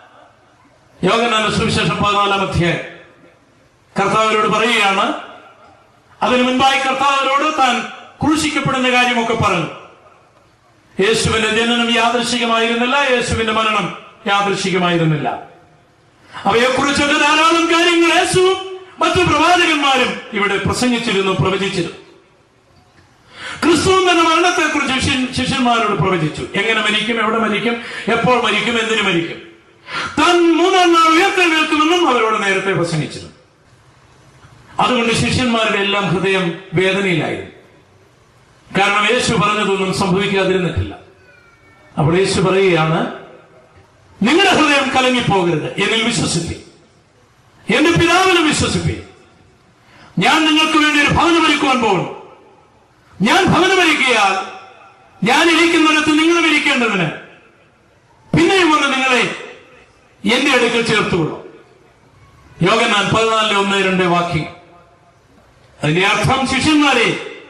Speaker 1: യോഗനാന സുവിശേഷം പതിനാലാം അധ്യായം കർത്താവരോട് പറയുകയാണ് അതിനു മുൻപായി കർത്താവരോട് താൻ ക്രൂശിക്കപ്പെടുന്ന കാര്യമൊക്കെ പറഞ്ഞു യേശുവിന്റെ ജനനം യാദൃശികമായിരുന്നില്ല യേശുവിന്റെ മരണം യാദൃശികമായിരുന്നില്ല അവയെക്കുറിച്ചൊക്കെ ധാരാളം കാര്യങ്ങൾ യേശുവും മറ്റു പ്രവാചകന്മാരും ഇവിടെ പ്രസംഗിച്ചിരുന്നു പ്രവചിച്ചിരുന്നു ക്രിസ്തുവും തന്റെ മരണത്തെക്കുറിച്ച് ശിഷ്യൻ- ശിഷ്യന്മാരോട് പ്രവചിച്ചു എങ്ങനെ മരിക്കും എവിടെ മരിക്കും എപ്പോൾ മരിക്കും എന്തിനു മരിക്കും താൻ മൂന്നാം നാൾ ഉയർത്തെഴുന്നേൽക്കുമെന്നും അവരോട് നേരത്തെ പ്രസംഗിച്ചിരുന്നു അതുകൊണ്ട് ശിഷ്യന്മാരുടെ എല്ലാം ഹൃദയം വേദനയിലായിരുന്നു കാരണം യേശു പറഞ്ഞതൊന്നും സംഭവിക്കാതിരുന്നിട്ടില്ല അപ്പോൾ യേശു പറയുകയാണ് നിങ്ങളുടെ ഹൃദയം കലങ്ങിപ്പോകരുത് എന്നിൽ വിശ്വസിപ്പി എന്റെ പിതാവിനെ വിശ്വസിപ്പി ഞാൻ നിങ്ങൾക്ക് വേണ്ടി ഒരു ഭവനം ഒരുക്കുവാൻ പോകുന്നു ഞാൻ ഭവനം ഒരുക്കിയാൽ ഞാൻ ഇരിക്കുന്നിടത്ത് നിങ്ങളും ഇരിക്കേണ്ടതിന് പിന്നെയും വന്ന് നിങ്ങളെ എന്റെ അടുക്കൽ ചേർത്തുകൊള്ളു യോഗനാൻ പതിനാലിലെ ഒന്ന് രണ്ട് വാക്യം അതിന്റെ അർത്ഥം ശിഷ്യന്മാരെ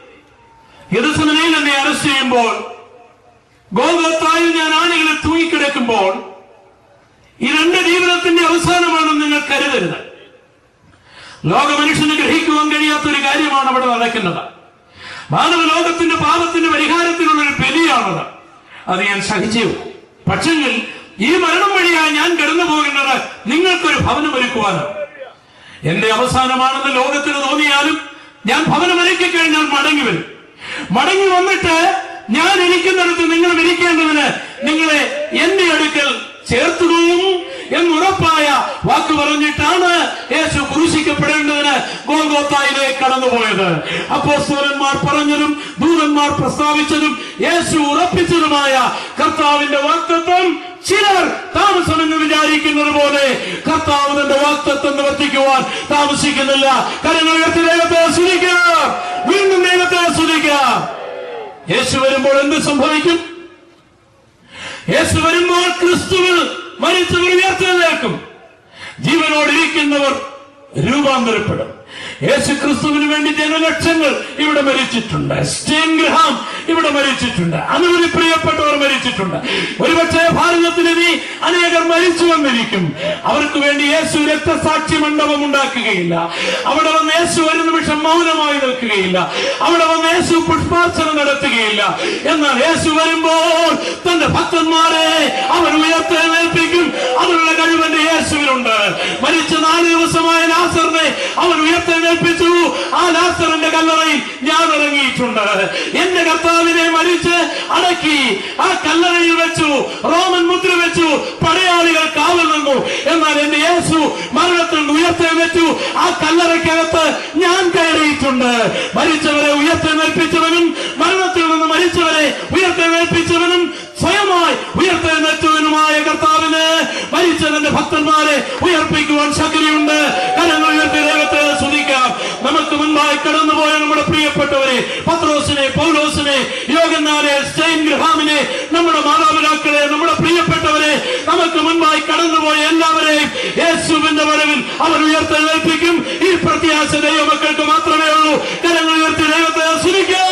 Speaker 1: ഗതസമനയിൽ എന്നെ അറസ്റ്റ് ചെയ്യുമ്പോൾ ഗോഗോത്തായിൽ ഞാൻ ആണികളിൽ തൂങ്ങിക്കിടക്കുമ്പോൾ ഈ രണ്ട് ജീവിതത്തിന്റെ അവസാനമാണെന്ന് നിങ്ങൾ കരുതരുത് ലോക മനുഷ്യന് ഗ്രഹിക്കുവാൻ കഴിയാത്ത ഒരു കാര്യമാണ് അവിടെ നടക്കുന്നത് മാനവ ലോകത്തിന്റെ പാപത്തിന്റെ പരിഹാരത്തിനുള്ള ഒരു ബലിയാണത് അത് ഞാൻ സഹിച്ചു പക്ഷെങ്കിൽ ഈ മരണം വഴിയായി ഞാൻ കടന്നു പോകുന്നത് നിങ്ങൾക്കൊരു ഭവനം ഒരുക്കുവാനാണ് എന്റെ അവസാനമാണെന്ന് ലോകത്തിന് തോന്നിയാലും ഞാൻ ഭവനം ഒരുക്കി കഴിഞ്ഞാൽ മടങ്ങി വരും മടങ്ങി വന്നിട്ട് ഞാൻ ഇരിക്കുന്നിടത്ത് നിങ്ങൾ ഇരിക്കേണ്ടതിന് നിങ്ങളെ എന്റെ അടുക്കൽ ചേർത്തുകയും എന്നുറപ്പായ വാക്ക് പറഞ്ഞിട്ടാണ് യേശു ക്രൂശിക്കപ്പെടേണ്ടതിന് ഗോൽഗോത്തായിലേക്ക് കടന്നുപോയത് അപ്പോസ്തലന്മാർ പറഞ്ഞതും ദൂതന്മാർ പ്രസ്താവിച്ചതും യേശു ഉറപ്പിച്ചതുമായ കർത്താവിന്റെ വാക്തത്വം ചിലർ താമസമെന്ന് വിചാരിക്കുന്നത് പോലെ കർത്താവ് തന്റെ വാക്തത്വം നിവർത്തിക്കുവാൻ താമസിക്കുന്നില്ല കരങ്ങൾ ഉയർത്തി ദൈവത്തെ ആസ്വദിക്കുക വീണ്ടും ദൈവത്തെ ആസ്വദിക്കുക യേശു വരുമ്പോൾ എന്ത് സംഭവിക്കും യേശു വരുമ്പോൾ ക്രിസ്തുവിൽ മരിച്ചവർ ഉയർത്തെഴുന്നേൽക്കും ജീവനോടിരിക്കുന്നവർ രൂപാന്തരപ്പെടും യേശു ക്രിസ്തുവിന് വേണ്ടി ജനലക്ഷങ്ങൾ ഇവിടെ മരിച്ചിട്ടുണ്ട് സ്റ്റീൻ ഗ്രഹാം ഇവിടെ മരിച്ചിട്ടുണ്ട് അനവധി പ്രിയപ്പെട്ടവർ മരിച്ചിട്ടുണ്ട് ഒരുപക്ഷെ ഭാരതത്തിൽ ഇനി അനേകർ മരിച്ചു വന്നിരിക്കും അവർക്ക് വേണ്ടി യേശു രക്തസാക്ഷി മണ്ഡപം ഉണ്ടാക്കുകയില്ല അവിടെ വന്ന് യേശു ഒരു നിമിഷം മൗനമായി നിൽക്കുകയില്ല അവിടെ വന്ന് യേശു പുഷ്പാർച്ചന നടത്തുകയില്ല എന്നാൽ യേശു വരുമ്പോൾ തന്റെ ഭക്തന്മാരെ അവൻ ഉയർത്തെഴുന്നേൽപ്പിക്കും അതിനുള്ള കഴിവന്റെ യേശുവിനുണ്ട് മരിച്ച നാല് ദിവസമായ ലാസറിനെ അവൻ ഉയർത്തെഴുന്നേൽപ്പിച്ചു ആ ലാസറിന്റെ കല്ലറയിൽ ഞാൻ ഇറങ്ങിയിട്ടുണ്ട് എന്റെ കർത്താവിനെ മരിച്ച് അടക്കി ആ കല്ലറയിൽ വെച്ചു റോമൻ മുദ്ര വെച്ചു പടയാളികൾ കാവൽ നിന്നു എന്നാൽ എന്റെ യേശു മരണത്തിൽ നിന്ന് ഉയർത്തെഴുന്നേറ്റു ആ കല്ലറയ്ക്കകത്ത് ഞാൻ കയറിയിട്ടുണ്ട് മരിച്ചവരെ ഉയർത്തെഴുന്നേൽപ്പിച്ചവനും മരണത്തിൽ നിന്ന് മരിച്ചവരെ ഉയർത്തെഴുന്നേൽപ്പിച്ചവനും സ്വയമായി ഉയർത്തെഴുന്നേറ്റവനുമായ കർത്താവിന് മരിച്ചവന്റെ ഭക്തന്മാരെ ഉയർപ്പിക്കുവാൻ ശക്തിയുണ്ട് കരങ്ങൾ ഉയർത്തി ദൈവത്തെ സ്തുതിക്കാം നമുക്ക് മുൻപായി കടന്നുപോയ നമ്മുടെ പ്രിയപ്പെട്ടവരെ പത്രോസിനെ പൗലോസിനെ യോഗന്നാരെ സ്റ്റൈൻ ഗ്രഹാമിനെ നമ്മുടെ മാതാപിതാക്കളെ നമ്മുടെ പ്രിയപ്പെട്ടവരെ നമുക്ക് മുൻപായി കടന്നുപോയ എല്ലാവരെയും യേശുവിന്റെ വരവിൽ അവർ ഉയർത്തെഴുന്നേൽപ്പിക്കും ഈ പ്രത്യാശ ദൈവമക്കൾക്ക് മാത്രമേ ഉള്ളൂ കരങ്ങൾ ഉയർത്തി ദൈവത്തെ സ്തുതിക്കാം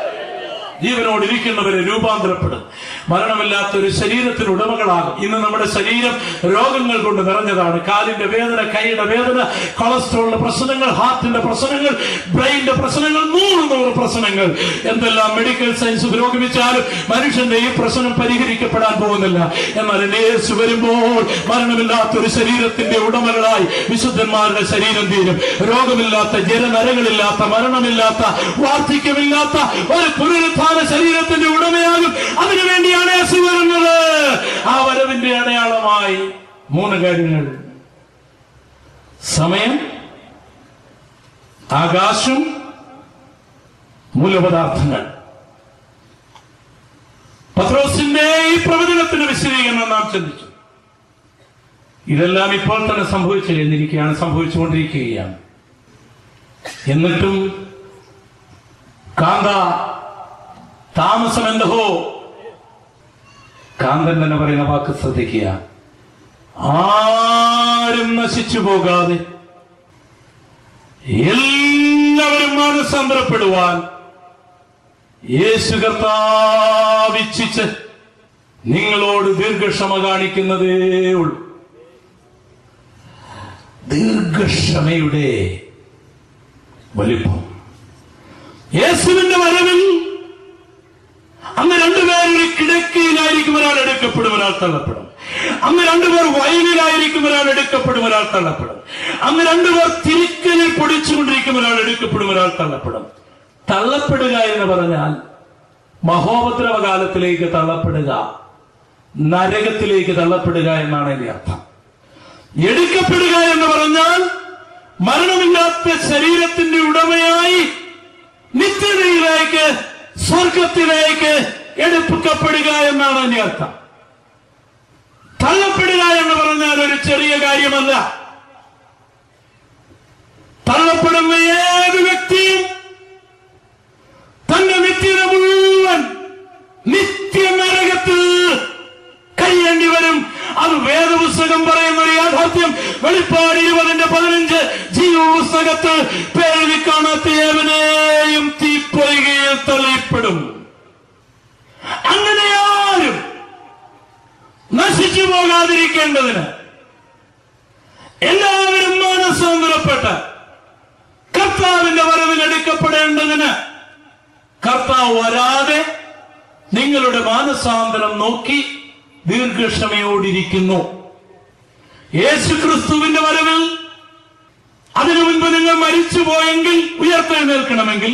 Speaker 1: ജീവനോട് ഇരിക്കുന്നവരെ രൂപാന്തരപ്പെടും മരണമില്ലാത്ത ഒരു ശരീരത്തിന് ഉടമകളാകും ഇന്ന് നമ്മുടെ ശരീരം രോഗങ്ങൾ കൊണ്ട് നിറഞ്ഞതാണ് കാലിന്റെ വേദന കൈയുടെ വേദന കൊളസ്ട്രോളിന്റെ പ്രശ്നങ്ങൾ ഹാർട്ടിന്റെ പ്രശ്നങ്ങൾ ബ്രെയിന്റെ പ്രശ്നങ്ങൾ നൂറ് നൂറ് പ്രശ്നങ്ങൾ എന്തെല്ലാം മെഡിക്കൽ സയൻസ് പുരോഗമിച്ചാലും മനുഷ്യന്റെ ഈ പ്രശ്നം പരിഹരിക്കപ്പെടാൻ പോകുന്നില്ല എന്നാൽ എന്റെ യേശു വരുമ്പോൾ മരണമില്ലാത്ത ഒരു ശരീരത്തിന്റെ ഉടമകളായി വിശുദ്ധന്മാരുടെ ശരീരം തീരും രോഗമില്ലാത്ത ജലനരകളില്ലാത്ത മരണമില്ലാത്ത വാർദ്ധക്യമില്ലാത്ത ഒരു പുനരുത്ഥാന ശരീരത്തിന്റെ ഉടമയാകും അതിനുവേണ്ടിയാണ് യേശു വരുന്നത് ആ വരവിന്റെ അടയാളമായി മൂന്ന് കാര്യങ്ങൾ സമയം ആകാശം മൂലപദാർത്ഥങ്ങൾ പത്രോസിന്റെ ഈ പ്രവചനത്തിന് വിശദീകരണം നാം ചിന്തിച്ചു ഇതെല്ലാം ഇപ്പോൾ തന്നെ സംഭവിച്ചു കഴിഞ്ഞിരിക്കുകയാണ് സംഭവിച്ചുകൊണ്ടിരിക്കുകയാണ് എന്നിട്ടും കാന്ത താമസം എന്തഹോ കാന്തൻ തന്നെ പറയുന്ന വാക്ക് ശ്രദ്ധിക്കുക ആരും നശിച്ചു പോകാതെ എല്ലാവരും മാനസാന്തരപ്പെടുവാൻ യേശു കർത്താവിച്ഛിച്ച് നിങ്ങളോട് ദീർഘക്ഷമ കാണിക്കുന്നതേ ഉള്ളൂ ദീർഘക്ഷമയുടെ വലിപ്പം യേശുവിന്റെ വരവിൽ അന്ന് രണ്ടുപേർ ഒരു കിടക്കയിലായിരിക്കും ഒരാൾ എടുക്കപ്പെടും ഒരാൾ തള്ളപ്പെടും അന്ന് രണ്ടുപേർ വയലിലായിരിക്കും ഒരാൾ എടുക്കപ്പെടും ഒരാൾ തള്ളപ്പെടും അന്ന് രണ്ടുപേർ തിരിക്കലിൽ പൊടിച്ചുകൊണ്ടിരിക്കും ഒരാൾ എടുക്കപ്പെടും ഒരാൾ തള്ളപ്പെടും തള്ളപ്പെടുക എന്ന് പറഞ്ഞാൽ മഹോപദ്രവകാലത്തിലേക്ക് തള്ളപ്പെടുക നരകത്തിലേക്ക് തള്ളപ്പെടുക എന്നാണ് എന്റെ അർത്ഥം എടുക്കപ്പെടുക എന്ന് പറഞ്ഞാൽ മരണമില്ലാത്ത ശരീരത്തിന്റെ ഉടമയായി നിത്യതയിലേക്ക് സ്വർഗത്തിലേക്ക് എടുപ്പിക്കപ്പെടുക എന്നാണ് എന്റെ അർത്ഥം തള്ളപ്പെടുക എന്ന് പറഞ്ഞാൽ ഒരു ചെറിയ കാര്യമല്ല തള്ളപ്പെടുന്ന ഏത് വ്യക്തിയും തന്റെ നിത്യത മുഴുവൻ നിത്യ നരകത്തിൽ കഴിയേണ്ടി വരും അത് വേദപുസ്തകം പറയുന്ന ഒരു യാഥാർത്ഥ്യം വെളിപ്പാട് ഇരുപതിന്റെ പതിനഞ്ച് ജീവ പുസ്തകത്തിൽ പേരെഴുതി കാണാത്ത ഏവനെയും തീപ്പൊയ്കയിൽ തള്ളിപ്പെടും അങ്ങനെ ആരും നശിച്ചു പോകാതിരിക്കേണ്ടതിന് എല്ലാവരും മാനസാന്തരപ്പെട്ട് കർത്താവിന്റെ വരവിൽ എടുക്കപ്പെടേണ്ടതിന് കർത്താവ് വരാതെ നിങ്ങളുടെ മാനസാന്തരം നോക്കി ദീർഘക്ഷമയോടിരിക്കുന്നു യേശു ക്രിസ്തുവിന്റെ വരവിൽ അതിനു മുൻപ് നിങ്ങൾ മരിച്ചു പോയെങ്കിൽ ഉയർത്തെഴുന്നേൽക്കണമെങ്കിൽ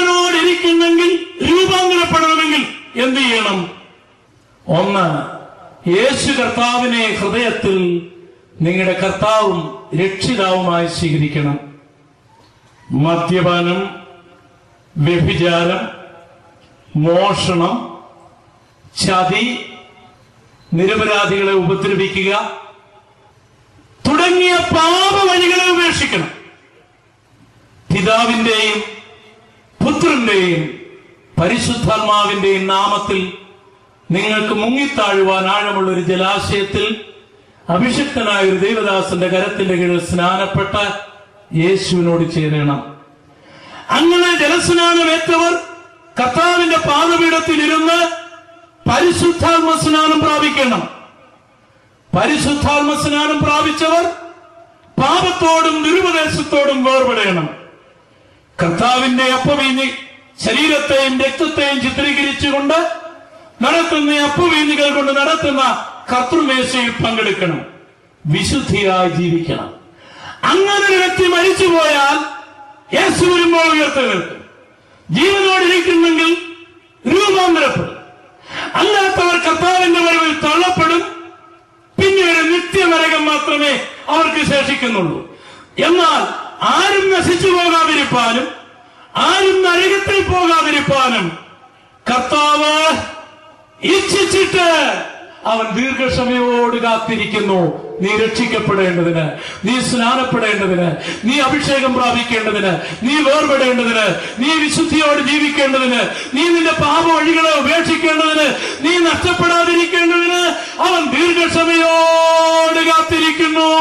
Speaker 1: ജീവനോടിരിക്കുന്നെങ്കിൽ രൂപാന്തരപ്പെടണമെങ്കിൽ എന്ത് ചെയ്യണം ഒന്ന് യേശു കർത്താവിനെ ഹൃദയത്തിൽ നിങ്ങളുടെ കർത്താവും രക്ഷിതാവുമായി സ്വീകരിക്കണം മദ്യപാനം വ്യഭിചാരം മോഷണം ചതി നിരപരാധികളെ ഉപദ്രവിക്കുക തുടങ്ങിയ പാപ വഴികളെ ഉപേക്ഷിക്കണം പിതാവിന്റെയും പുത്രന്റെയും പരിശുദ്ധാത്മാവിന്റെയും നാമത്തിൽ നിങ്ങൾക്ക് മുങ്ങിത്താഴുവാൻ ആഴമുള്ള ഒരു ജലാശയത്തിൽ അഭിഷിക്തനായ ഒരു ദൈവദാസന്റെ കരത്തിന്റെ കീഴിൽ സ്നാനപ്പെട്ട യേശുവിനോട് ചേരണം അങ്ങനെ ജലസ്നാനമേറ്റവർ കർത്താവിന്റെ പാദപീഠത്തിൽ ഇരുന്ന് പരിശുദ്ധാത്മ സ്നാനം പ്രാപിക്കണം പരിശുദ്ധാത്മ സ്നാനം പ്രാപിച്ചവർ പാപത്തോടും ദുരുപദേശത്തോടും വേർപെടണം കർത്താവിന്റെ അപ്പവീഞ്ഞി ശരീരത്തെയും രക്തത്തെയും ചിത്രീകരിച്ചുകൊണ്ട് നടത്തുന്ന അപ്പവീഞ്ഞികൾ കൊണ്ട് നടത്തുന്ന കർത്തൃമേശയിൽ പങ്കെടുക്കണം വിശുദ്ധിയായി ജീവിക്കണം അങ്ങനെ ഒരു വ്യക്തി മരിച്ചുപോയാൽ യേശു വരുമ്പോൾ ഉയർത്തെഴുന്നേൽക്കും ജീവനോടിരിക്കുന്നെങ്കിൽ രൂപാന്തരപ്പെടും അല്ലാത്തവർ കർത്താവിന്റെ വരവിൽ തള്ളപ്പെടും പിന്നീട് നിത്യമരകം മാത്രമേ അവർക്ക് ശേഷിക്കുന്നുള്ളൂ എന്നാൽ ആരും നശിച്ചു പോകാതിരിപ്പാനും ആരും നരകത്തിൽ പോകാതിരിപ്പാനും കർത്താവ് ഇച്ഛിച്ചിട്ട് അവൻ ദീർഘക്ഷമയോട് കാത്തിരിക്കുന്നു നീ രക്ഷിക്കപ്പെടേണ്ടതിന് നീ സ്നാനപ്പെടേണ്ടതിന് നീ അഭിഷേകം പ്രാപിക്കേണ്ടതിന് നീ വേർപെടേണ്ടതിന് നീ വിശുദ്ധിയോട് ജീവിക്കേണ്ടതിന് നീ നിന്റെ പാപ വഴികളെ ഉപേക്ഷിക്കേണ്ടതിന് നീ നഷ്ടപ്പെടാതിരിക്കേണ്ടതിന് അവൻ ദീർഘക്ഷമയോട് കാത്തിരിക്കുന്നു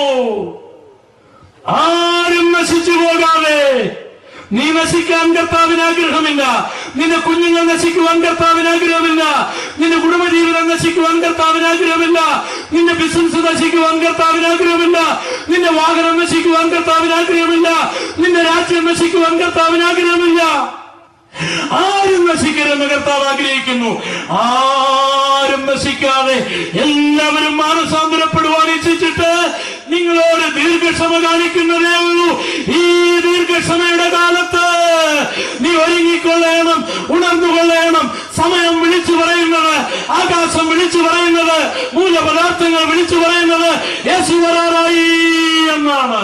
Speaker 1: ആരും നശിച്ചു പോകാതെ നീ നശിക്കാൻ കർത്താവിന് ആഗ്രഹമില്ല നിന്റെ കുഞ്ഞുങ്ങൾ നശിക്കുവാൻ കർത്താവിന് ആഗ്രഹമില്ല നിന്റെ കുടുംബജീവിതം നശിക്കുവാൻ കർത്താവിന് ആഗ്രഹമില്ല നിന്റെ ബിസിനസ് നശിക്കുവാൻ കർത്താവിന് ആഗ്രഹമില്ല നിന്റെ വാഹനം നശിക്കുവാൻ കർത്താവിന് ആഗ്രഹമില്ല നിന്റെ രാജ്യം നശിക്കുവാൻ കർത്താവിന് ആഗ്രഹമില്ല ആരും നശിക്കരുതെന്ന് കർത്താവ് ആഗ്രഹിക്കുന്നു ആരും നശിക്കാതെ എല്ലാവരും മാനസാന്തരപ്പെടുവാൻ ഇച്ഛിച്ചിട്ട് നിങ്ങളോട് ദീർഘക്ഷമ കാണിക്കുന്നതേ ഉള്ളൂ ഈ ദീർഘക്ഷമയുടെ കാലത്ത് നീ ഒരുങ്ങിക്കൊള്ളണം ഉണർന്നുകൊള്ളണം സമയം വിളിച്ചു പറയുന്നത് ആകാശം വിളിച്ചു പറയുന്നത് മൂലപദാർത്ഥങ്ങൾ വിളിച്ചു പറയുന്നത് യേശു വരാറായി എന്നാണ്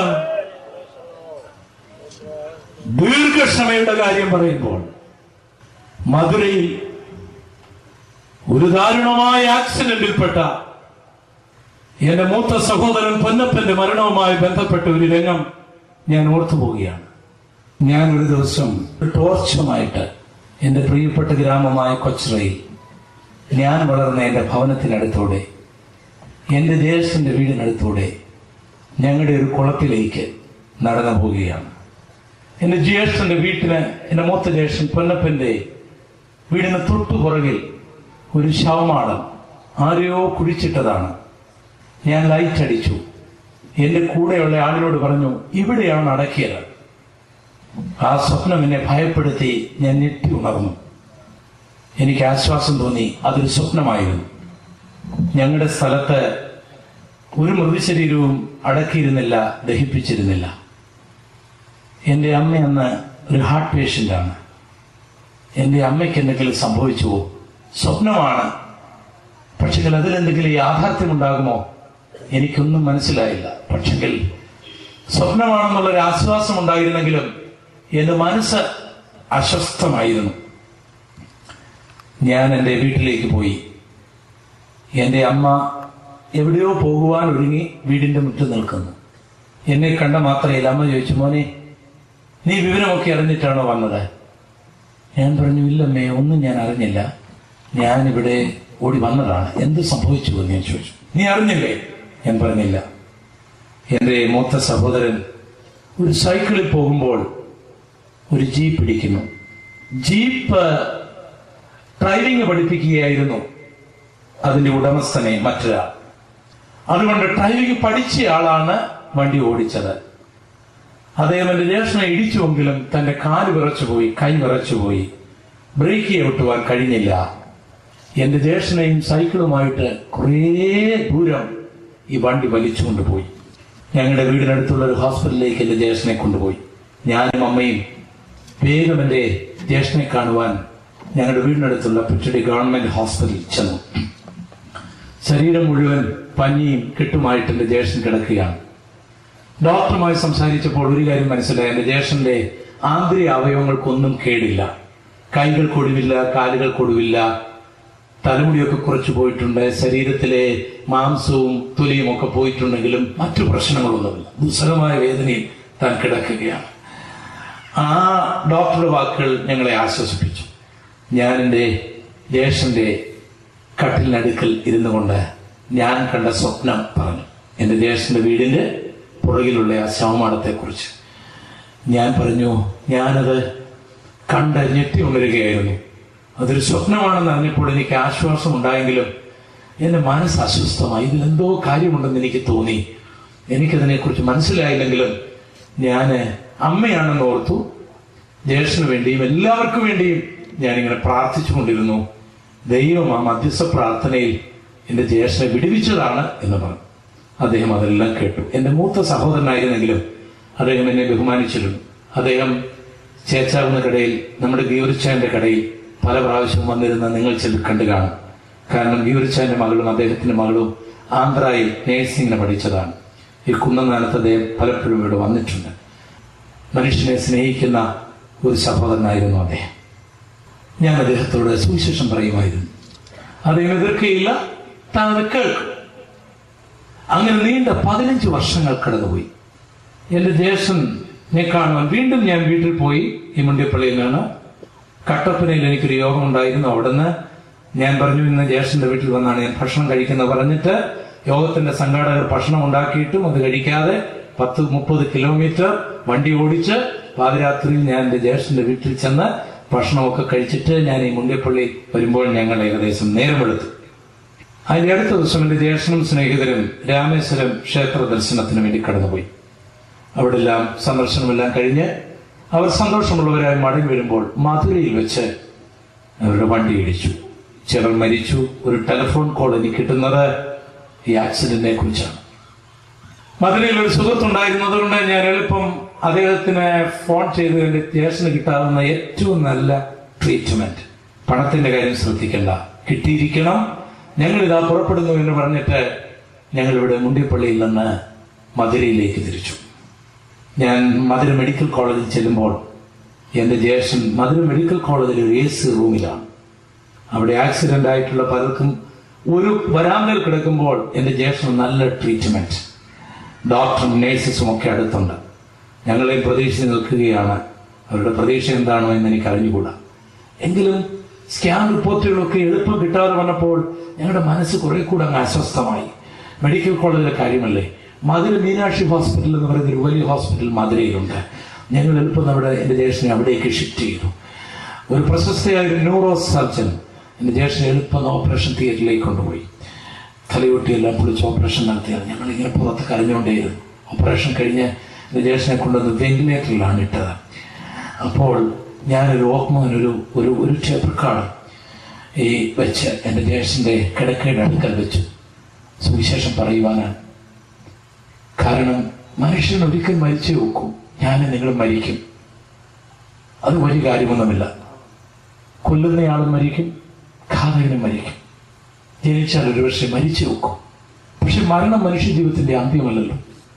Speaker 1: ദീർഘക്ഷമയുടെ കാര്യം പറയുമ്പോൾ മധുരയിൽ ഒരു ദാരുണമായ ആക്സിഡന്റിൽപ്പെട്ട എന്റെ മൂത്ത സഹോദരൻ പൊന്നപ്പന്റെ മരണവുമായി ബന്ധപ്പെട്ട ഒരു രംഗം ഞാൻ ഓർത്തു പോവുകയാണ് ഞാൻ ഒരു ദിവസം ഒരു ടോർച്ചുമായിട്ട് എന്റെ പ്രിയപ്പെട്ട ഗ്രാമമായ കൊച്ചിറയിൽ ഞാൻ വളർന്ന എന്റെ ഭവനത്തിനടുത്തൂടെ എന്റെ ജ്യേഷ്ഠന്റെ വീടിനടുത്തൂടെ ഞങ്ങളുടെ ഒരു കുളത്തിലേക്ക് നടന്നു പോവുകയാണ് എന്റെ ജ്യേഷ്ഠന്റെ വീട്ടിന് എന്റെ മൂത്ത ജ്യേഷ്ഠൻ പൊന്നപ്പന്റെ വീടിന് തൊട്ടു പുറകിൽ ഒരു ശവമാടം ആരെയോ കുഴിച്ചിട്ടതാണ് ഞാൻ ലൈറ്റ് അടിച്ചു എന്റെ കൂടെയുള്ള ആളിനോട് പറഞ്ഞു ഇവിടെയാണ് അടക്കിയത് ആ സ്വപ്നം എന്നെ ഭയപ്പെടുത്തി ഞാൻ ഞെട്ടി ഉണർന്നു എനിക്ക് ആശ്വാസം തോന്നി അതൊരു സ്വപ്നമായിരുന്നു ഞങ്ങളുടെ സ്ഥലത്ത് ഒരു മൃതശരീരവും അടക്കിയിരുന്നില്ല ദഹിപ്പിച്ചിരുന്നില്ല എൻ്റെ അമ്മ അന്ന് ഒരു ഹാർട്ട് പേഷ്യൻ്റാണ് എൻ്റെ അമ്മയ്ക്ക് എന്തെങ്കിലും സംഭവിച്ചുവോ സ്വപ്നമാണ് പക്ഷെങ്കിൽ അതിലെന്തെങ്കിലും യാഥാർത്ഥ്യമുണ്ടാകുമോ എനിക്കൊന്നും മനസ്സിലായില്ല പക്ഷെങ്കിൽ സ്വപ്നമാണെന്നുള്ളൊരു ആശ്വാസം ഉണ്ടായിരുന്നെങ്കിലും എൻ്റെ മനസ്സ് അസ്വസ്ഥമായിരുന്നു ഞാൻ എൻ്റെ വീട്ടിലേക്ക് പോയി എൻ്റെ അമ്മ എവിടെയോ പോകുവാൻ ഒരുങ്ങി വീടിന്റെ മുറ്റം നിൽക്കുന്നു എന്നെ കണ്ട മാത്രമല്ല അമ്മ ചോദിച്ചു മോനെ നീ വിവരമൊക്കെ അറിഞ്ഞിട്ടാണോ വന്നത് ഞാൻ പറഞ്ഞു ഇല്ലമ്മേ ഒന്നും ഞാൻ അറിഞ്ഞില്ല ഞാൻ ഇവിടെ ഓടി വന്നതാണ് എന്ത് സംഭവിച്ചു എന്ന് ഞാൻ ചോദിച്ചു നീ അറിഞ്ഞില്ലേ ഞാൻ പറഞ്ഞില്ല എൻ്റെ മൂത്ത സഹോദരൻ ഒരു സൈക്കിളിൽ പോകുമ്പോൾ ഒരു ജീപ്പ് ഇടിക്കുന്നു ജീപ്പ് ഡ്രൈവിംഗ് പഠിപ്പിക്കുകയായിരുന്നു അതിന്റെ ഉടമസ്ഥനെ മറ്റൊരാൾ അതുകൊണ്ട് ഡ്രൈവിംഗ് പഠിച്ച ആളാണ് വണ്ടി ഓടിച്ചത് അദ്ദേഹം എന്റെ ജ്യേഷ്ഠനെ ഇടിച്ചുവെങ്കിലും തന്റെ കാല് വിറച്ചുപോയി കൈ വിറച്ചുപോയി ബ്രേക്ക് ചവിട്ടുവാൻ കഴിഞ്ഞില്ല എന്റെ ജ്യേഷ്ഠനെയും സൈക്കിളുമായിട്ട് കുറേ ദൂരം ഈ വണ്ടി വലിച്ചുകൊണ്ടുപോയി ഞങ്ങളുടെ വീടിനടുത്തുള്ള ഒരു ഹോസ്പിറ്റലിലേക്ക് എന്റെ ജ്യേഷ്ഠനെ കൊണ്ടുപോയി ഞാനും അമ്മയും വേഗം എന്റെ ജ്യേഷ്ഠനെ കാണുവാൻ ഞങ്ങളുടെ വീടിനടുത്തുള്ള പിറ്റടി ഗവൺമെന്റ് ഹോസ്പിറ്റലിൽ ചെന്നു ശരീരം മുഴുവൻ പനിയും കെട്ടുമായിട്ട് എൻ്റെ ജ്യേഷ്ഠൻ കിടക്കുകയാണ് ഡോക്ടറുമായി സംസാരിച്ചപ്പോൾ ഒരു കാര്യം മനസ്സിലായി എൻ്റെ ജ്യേഷ്ഠന്റെ ആന്തരിക അവയവങ്ങൾക്കൊന്നും കേടില്ല കൈകൾ കൊടുവില്ല കാലുകൾ കൊടുവില്ല തലമുടിയൊക്കെ കുറച്ചു പോയിട്ടുണ്ട് ശരീരത്തിലെ മാംസവും തൊലിയും ഒക്കെ പോയിട്ടുണ്ടെങ്കിലും മറ്റു പ്രശ്നങ്ങളൊന്നുമില്ല ദുസ്സഹമായ വേദനയിൽ താൻ കിടക്കുകയാണ് ആ ഡോക്ടറുടെ വാക്കുകൾ ഞങ്ങളെ ആശ്വസിപ്പിച്ചു ഞാൻ എൻ്റെ ജ്യേഷ്ഠന്റെ കട്ടിലിനടുക്കൽ ഇരുന്നു കൊണ്ട് ഞാൻ കണ്ട സ്വപ്നം പറഞ്ഞു എൻ്റെ ജ്യേഷ്ഠന്റെ വീടിന്റെ പുറകിലുള്ള ആ ശവമാടത്തെക്കുറിച്ച് ഞാൻ പറഞ്ഞു ഞാനത് കണ്ട് ഞെട്ടി ഉണരുകയായിരുന്നു അതൊരു സ്വപ്നമാണെന്ന് അറിഞ്ഞപ്പോൾ എനിക്ക് ആശ്വാസം ഉണ്ടായെങ്കിലും എൻ്റെ മനസ്സ് അസ്വസ്ഥമായി ഇതിലെന്തോ കാര്യമുണ്ടെന്ന് എനിക്ക് തോന്നി എനിക്കതിനെക്കുറിച്ച് മനസ്സിലായില്ലെങ്കിലും ഞാൻ അമ്മയാണെന്ന് ഓർത്തു ജ്യേഷ്ഠന് വേണ്ടിയും എല്ലാവർക്കും വേണ്ടിയും ഞാനിങ്ങനെ പ്രാർത്ഥിച്ചുകൊണ്ടിരുന്നു ദൈവം ആ മധ്യസ്ഥ പ്രാർത്ഥനയിൽ എൻ്റെ ജ്യേഷ്ഠനെ വിടുവിച്ചതാണ് എന്ന് പറഞ്ഞു അദ്ദേഹം അതെല്ലാം കേട്ടു എൻ്റെ മൂത്ത സഹോദരനായിരുന്നെങ്കിലും അദ്ദേഹം എന്നെ ബഹുമാനിച്ചിരുന്നു അദ്ദേഹം ചേച്ചാവുന്ന കടയിൽ നമ്മുടെ ഗീവരിച്ചാന്റെ കടയിൽ പല പ്രാവശ്യം വന്നിരുന്ന നിങ്ങൾ ചില കണ്ടു കാണും കാരണം ഗീവരിച്ചാന്റെ മകളും അദ്ദേഹത്തിന്റെ മകളും ആന്ധ്രയിൽ നേഴ്സിംഗിന് പഠിച്ചതാണ് ഈ കുന്നനാനത്ത് അദ്ദേഹം പലപ്പോഴും ഇവിടെ വന്നിട്ടുണ്ട് മനുഷ്യനെ സ്നേഹിക്കുന്ന ഒരു സഹോദരനായിരുന്നു അദ്ദേഹം ഞാൻ അദ്ദേഹത്തോട് സുവിശേഷം പറയുമായിരുന്നു അദ്ദേഹം എതിർക്കുകയില്ല താൻ അത് കേൾക്കും അങ്ങനെ നീണ്ട പതിനഞ്ച് വർഷങ്ങൾ കടന്നുപോയി എന്റെ ജ്യേഷ്ഠനെ കാണുവാൻ വീണ്ടും ഞാൻ വീട്ടിൽ പോയി ഈ മുണ്ടിയപ്പള്ളിയിലാണ് കട്ടപ്പനയിൽ എനിക്കൊരു യോഗം ഉണ്ടായിരുന്നു അവിടുന്ന് ഞാൻ പറഞ്ഞു ഇന്ന് ജ്യേഷ്ഠന്റെ വീട്ടിൽ വന്നാണ് ഞാൻ ഭക്ഷണം കഴിക്കുന്നത് പറഞ്ഞിട്ട് യോഗത്തിന്റെ സംഘാടകർ ഭക്ഷണം ഉണ്ടാക്കിയിട്ടും അത് കഴിക്കാതെ പത്ത് മുപ്പത് കിലോമീറ്റർ വണ്ടി ഓടിച്ച് പാതിരാത്രിയിൽ ഞാൻ എന്റെ ജ്യേഷ്ഠന്റെ വീട്ടിൽ ചെന്ന് ഭക്ഷണമൊക്കെ കഴിച്ചിട്ട് ഞാൻ ഈ മുണ്ടിയപ്പള്ളി വരുമ്പോൾ ഞങ്ങൾ ഏകദേശം നേരമെടുത്തു അതിന്റെ അടുത്ത ദിവസം എന്റെ ജ്യേഷ്ഠനും സ്നേഹിതരും രാമേശ്വരം ക്ഷേത്ര ദർശനത്തിന് വേണ്ടി കടന്നുപോയി അവിടെ എല്ലാം സന്ദർശനമെല്ലാം കഴിഞ്ഞ് അവർ സന്തോഷമുള്ളവരായി മടങ്ങി വരുമ്പോൾ മധുരയിൽ വെച്ച് അവരുടെ വണ്ടി ഇടിച്ചു ചിലർ മരിച്ചു ഒരു ടെലിഫോൺ കോൾ എനിക്ക് കിട്ടുന്നത് ഈ ആക്സിഡന്റിനെ കുറിച്ചാണ് മധുരയിൽ ഒരു സുഹൃത്തുണ്ടായിരുന്നത് കൊണ്ട് ഞാൻ എളുപ്പം അദ്ദേഹത്തിന് ഫോൺ ചെയ്ത് എന്റെ ജ്യേഷ്ഠന് കിട്ടാവുന്ന ഏറ്റവും നല്ല ട്രീറ്റ്മെന്റ് പണത്തിന്റെ കാര്യം ശ്രദ്ധിക്കണ്ട കിട്ടിയിരിക്കണം ഞങ്ങൾ ഇതാ പുറപ്പെടുന്നു എന്ന് പറഞ്ഞിട്ട് ഞങ്ങൾ ഇവിടെ മുണ്ടിപ്പള്ളിയിൽ നിന്ന് മധുരയിലേക്ക് തിരിച്ചു ഞാൻ മധുര മെഡിക്കൽ കോളേജിൽ ചെല്ലുമ്പോൾ എന്റെ ജ്യേഷ്ഠൻ മധുര മെഡിക്കൽ കോളേജിൽ ഒരു എ സി റൂമിലാണ് അവിടെ ആക്സിഡന്റ് ആയിട്ടുള്ള പലർക്കും ഒരു വരാന്തയിൽ കിടക്കുമ്പോൾ എന്റെ ജ്യേഷ്ഠന് നല്ല ട്രീറ്റ്മെന്റ് ഡോക്ടറും നേഴ്സസും ഒക്കെ അടുത്തുണ്ട് ഞങ്ങളെ പ്രതീക്ഷിച്ച് നിൽക്കുകയാണ് അവരുടെ പ്രതീക്ഷ എന്താണോ എന്ന് എനിക്ക് അറിഞ്ഞുകൂടാ എങ്കിലും സ്കാൻ റിപ്പോർട്ടുകളൊക്കെ എളുപ്പം കിട്ടാതെ വന്നപ്പോൾ ഞങ്ങളുടെ മനസ്സ് കുറെ കൂടെ അങ്ങ് അസ്വസ്ഥമായി മെഡിക്കൽ കോളേജിലെ കാര്യമല്ലേ മധുര മീനാക്ഷി ഹോസ്പിറ്റൽ എന്ന് പറയുന്ന ഒരു വലിയ ഹോസ്പിറ്റൽ മധുരയിലുണ്ട് ഞങ്ങൾ എളുപ്പം നമ്മുടെ എൻ്റെ ജ്യേഷ്ഠനെ അവിടേക്ക് ഷിഫ്റ്റ് ചെയ്തു ഒരു പ്രശസ്തയായ ഒരു ന്യൂറോ സർജൻ എൻ്റെ ജ്യേഷ്ഠനെ എളുപ്പം ഓപ്പറേഷൻ തിയേറ്ററിലേക്ക് കൊണ്ടുപോയി തലയൊട്ടിയെല്ലാം പൊളിച്ച് ഓപ്പറേഷൻ നടത്തിയത് ഞങ്ങൾ ഇങ്ങനെ പുറത്ത് കരഞ്ഞുകൊണ്ടേയിരുന്നു ഓപ്പറേഷൻ കഴിഞ്ഞ് എൻ്റെ ജ്യേഷ്ഠനെ കൊണ്ടുവന്ന് വെന്റിലേറ്ററിലാണ് ഇട്ടത് അപ്പോൾ ഞാനൊരു ഓക്മോൻ ഒരു ഒരു ഒരു ടേബിൾ കാർഡ് ഈ വെച്ച് എൻ്റെ ജ്യേഷ്ഠൻ്റെ കിടക്കയുടെ അടുക്കൽ വെച്ചു സുവിശേഷം പറയുവാനാണ് കാരണം മനുഷ്യൻ ഒരിക്കൽ മരിച്ചേ വെക്കും ഞാൻ നിങ്ങൾ മരിക്കും അത് വലിയ കാര്യമൊന്നുമില്ല കൊല്ലുന്നയാളും മരിക്കും ഘാതകനും മരിക്കും ജനിച്ചാൽ ഒരുപക്ഷെ മരിച്ചു വെക്കും പക്ഷെ മരണം മനുഷ്യ ജീവിതത്തിന്റെ അന്ത്യമല്ലല്ലോ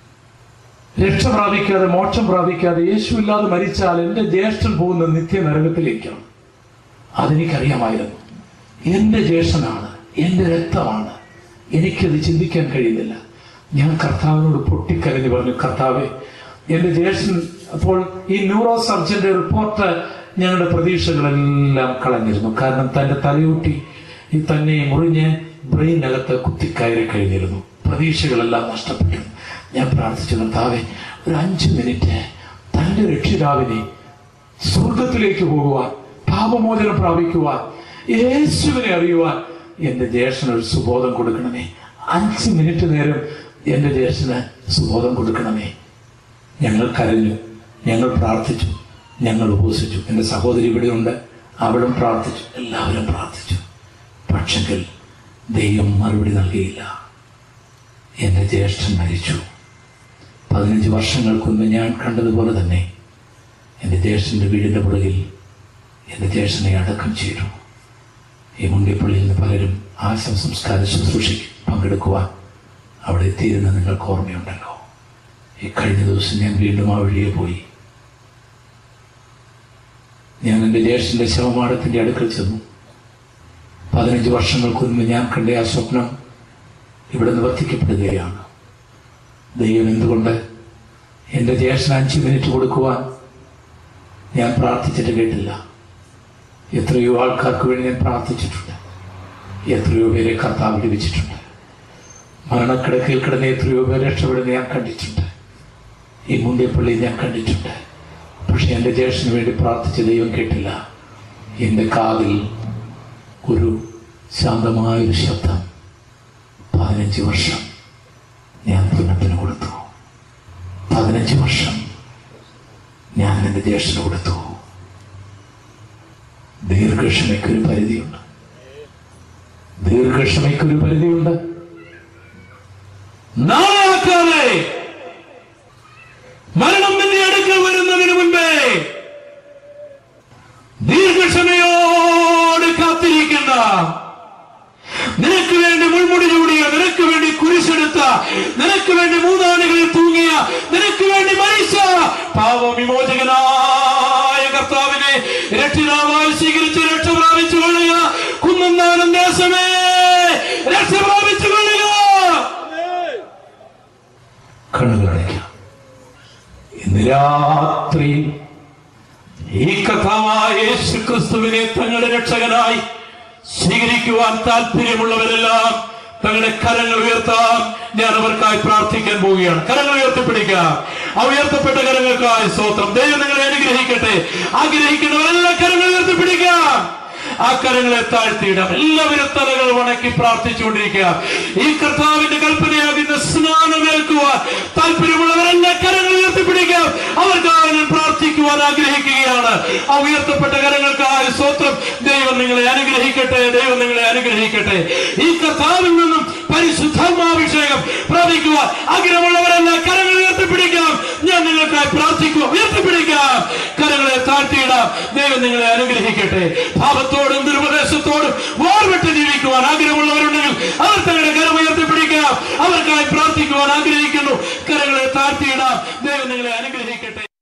Speaker 1: രക്ഷ പ്രാപിക്കാതെ മോക്ഷം പ്രാപിക്കാതെ യേശു ഇല്ലാതെ മരിച്ചാൽ എന്റെ ജ്യേഷ്ഠൻ പോകുന്ന നിത്യ നരകത്തിലേക്കാണ് അതെനിക്കറിയാമായിരുന്നു എന്റെ ജ്യേഷ്ഠനാണ് എന്റെ രക്തമാണ് എനിക്കത് ചിന്തിക്കാൻ കഴിയുന്നില്ല ഞാൻ കർത്താവിനോട് പൊട്ടിക്കരഞ്ഞു പറഞ്ഞു കർത്താവെ എന്റെ ജ്യേഷ്ഠൻ അപ്പോൾ ഈ ന്യൂറോ സർജന്റെ റിപ്പോർട്ട് ഞങ്ങളുടെ പ്രതീക്ഷകളെല്ലാം കളഞ്ഞിരുന്നു കാരണം തന്റെ തലയൂട്ടി ഈ തന്നെ മുറിഞ്ഞ് ബ്രെയിനകത്ത് കുത്തിക്കയറി കഴിഞ്ഞിരുന്നു പ്രതീക്ഷകളെല്ലാം നഷ്ടപ്പെട്ടു ഞാൻ പ്രാർത്ഥിച്ചു കർത്താവെ ഒരു അഞ്ച് മിനിറ്റ് തന്റെ രക്ഷിതാവിനെ സ്വർഗത്തിലേക്ക് പോകുവാൻ പാപമോചനം പ്രാപിക്കുവാൻ യേശുവിനെ അറിയുവാൻ എന്റെ ജ്യേഷ്ഠന് ഒരു സുബോധം കൊടുക്കണമേ അഞ്ച് മിനിറ്റ് നേരം എന്റെ ജ്യേഷ്ഠന് സുബോധം കൊടുക്കണമേ ഞങ്ങൾ കരഞ്ഞു ഞങ്ങൾ പ്രാർത്ഥിച്ചു ഞങ്ങൾ ഉപസിച്ചു എൻ്റെ സഹോദരി ഇവിടെയുണ്ട് അവളും പ്രാർത്ഥിച്ചു എല്ലാവരും പ്രാർത്ഥിച്ചു പക്ഷെങ്കിൽ ദൈവം മറുപടി നൽകിയില്ല എൻ്റെ ജ്യേഷ്ഠൻ മരിച്ചു പതിനഞ്ച് വർഷങ്ങൾക്ക് മുൻപ് ഞാൻ കണ്ടതുപോലെ തന്നെ എൻ്റെ ജ്യേഷ്ഠൻ്റെ വീടിൻ്റെ പുറകിൽ എൻ്റെ ജ്യേഷ്ഠനെ അടക്കം ചെയ്തു ഈ മുണ്ടിപ്പള്ളിയിൽ നിന്ന് പലരും ആശംസംസ്കാര ശുശ്രൂഷയ്ക്ക് പങ്കെടുക്കുവാൻ അവിടെ എത്തിയിരുന്ന നിങ്ങൾക്ക് ഓർമ്മയുണ്ടല്ലോ ഈ കഴിഞ്ഞ ദിവസം ഞാൻ വീണ്ടും ആ വഴിയെ പോയി ഞാൻ എൻ്റെ ജ്യേഷ്ഠൻ്റെ ശവമാടത്തിൻ്റെ അടുക്കൽ ചെന്നു പതിനഞ്ച് വർഷങ്ങൾക്ക് മുൻപ് ഞാൻ കണ്ട ആ സ്വപ്നം ഇവിടെ നിവർത്തിക്കപ്പെടുകയാണ് ദൈവം എന്തുകൊണ്ട് എൻ്റെ ജ്യേഷ്ഠന് അഞ്ച് മിനിറ്റ് കൊടുക്കുവാൻ ഞാൻ പ്രാർത്ഥിച്ചിട്ട് കേട്ടില്ല എത്രയോ ആൾക്കാർക്ക് വേണ്ടി ഞാൻ പ്രാർത്ഥിച്ചിട്ടുണ്ട് എത്രയോ പേരെ കർത്താവ് ലഭിച്ചിട്ടുണ്ട് മരണക്കിടക്കയിൽ കിടന്ന് എത്രയോ പേരെ രക്ഷപ്പെടുന്ന ഞാൻ കണ്ടിട്ടുണ്ട് ഈ മുണ്ടിയപ്പള്ളി ഞാൻ കണ്ടിട്ടുണ്ട് പക്ഷെ എൻ്റെ ജ്യേഷ്ഠന് വേണ്ടി പ്രാർത്ഥിച്ച ദൈവം കേട്ടില്ല എൻ്റെ കാതിൽ ഒരു ശാന്തമായൊരു ശബ്ദം പതിനഞ്ച് വർഷം ഞാൻ പുന്നത്തിന് കൊടുത്തു പതിനഞ്ച് വർഷം ഞാൻ എൻ്റെ ജ്യേഷ്ഠന് കൊടുത്തു ദീർഘക്ഷമയ്ക്കൊരു പരിധിയുണ്ട് ദീർഘക്ഷമയ്ക്കൊരു പരിധിയുണ്ട് നാളാക്കാതെ മരണം നിന്റെ അടുക്കൽ വരുന്നതിന് മുൻപേ ദീർഘക്ഷമയോട് കാത്തിരിക്കുന്ന നിനക്ക് വേണ്ടി മുൾമുടി ചൂടിയ നിനക്ക് വേണ്ടി കുരിശെടുത്ത നിനക്ക് വേണ്ടി മൂന്നാളുകളിൽ തൂങ്ങിയ നിനക്ക് വേണ്ടി മരിച്ച പാവവിമോചകനായ കർത്താവിനെ രക്ഷിതാവായി സ്വീകരിച്ച് രക്ഷ പ്രാപിച്ചു കൊള്ളുക കുന്നന്താനം ദേശമേ രക്ഷ പ്രാപിച്ചു കൊള്ളുക കണ്ണുകളടയ്ക്കാം ഇന്ന് രാത്രി ഈ കഥാവായ യേശു ക്രിസ്തുവിനെ തങ്ങളുടെ രക്ഷകനായി സ്വീകരിക്കുവാൻ താല്പര്യമുള്ളവരെല്ലാം തങ്ങളുടെ കരങ്ങൾ ഉയർത്താം ഞാൻ അവർക്കായി പ്രാർത്ഥിക്കാൻ പോവുകയാണ് കരങ്ങൾ ഉയർത്തിപ്പിടിക്കാം ആ ഉയർത്തപ്പെട്ട കരങ്ങൾക്കായി സ്തോത്രം ദൈവം നിങ്ങളെ അനുഗ്രഹിക്കട്ടെ ആഗ്രഹിക്കുന്നവരെല്ലാം കരങ്ങൾ ഉയർത്തിപ്പിടിക്കാം ആ കരങ്ങളെ താഴ്ത്തിയിടാം എല്ലാവരും തലകൾ വണക്കി പ്രാർത്ഥിച്ചുകൊണ്ടിരിക്കുക ഈ കർത്താവിന്റെ കൽപ്പനയാകുന്ന സ്നാനമേൽക്കുവാൻ താല്പര്യമുള്ളവരെല്ലാം കരങ്ങൾ ഉയർത്തിപ്പിടിക്കാം അവർക്കായി ഞാൻ പ്രാർത്ഥിക്കുവാൻ ആഗ്രഹിക്കുകയാണ് ആ ഉയർത്തപ്പെട്ട കരങ്ങൾക്കായി സ്വത്രം ദൈവം നിങ്ങളെ അനുഗ്രഹിക്കട്ടെ ദൈവം നിങ്ങളെ അനുഗ്രഹിക്കട്ടെ ഈ കർത്താവിൽ നിന്നും പരിശുദ്ധാത്മാഭിഷേകം പ്രാപിക്കുവാൻ ആഗ്രഹമുള്ളവരെല്ലാം കരങ്ങൾ ഉയർത്തിപ്പിടിക്കാം ഞാൻ നിങ്ങൾക്കായി പ്രാർത്ഥിക്കുക ഉയർത്തിപ്പിടിക്കാം കരങ്ങളെ താഴ്ത്തിയിടാം ദൈവം നിങ്ങളെ അനുഗ്രഹിക്കട്ടെ പാപത്തോടും ദുരുപദേശത്തോടും വേർപെട്ട് ജീവിക്കുവാൻ ആഗ്രഹമുള്ളവരുണ്ടെങ്കിൽ അവർ തങ്ങളുടെ കരം ഉയർത്തിപ്പിടിക്കാം അവർക്കായി പ്രാർത്ഥിക്കുവാൻ ആഗ്രഹിക്കുന്നു കരങ്ങളെ താഴ്ത്തിയിടാം ദൈവം നിങ്ങളെ അനുഗ്രഹിക്കട്ടെ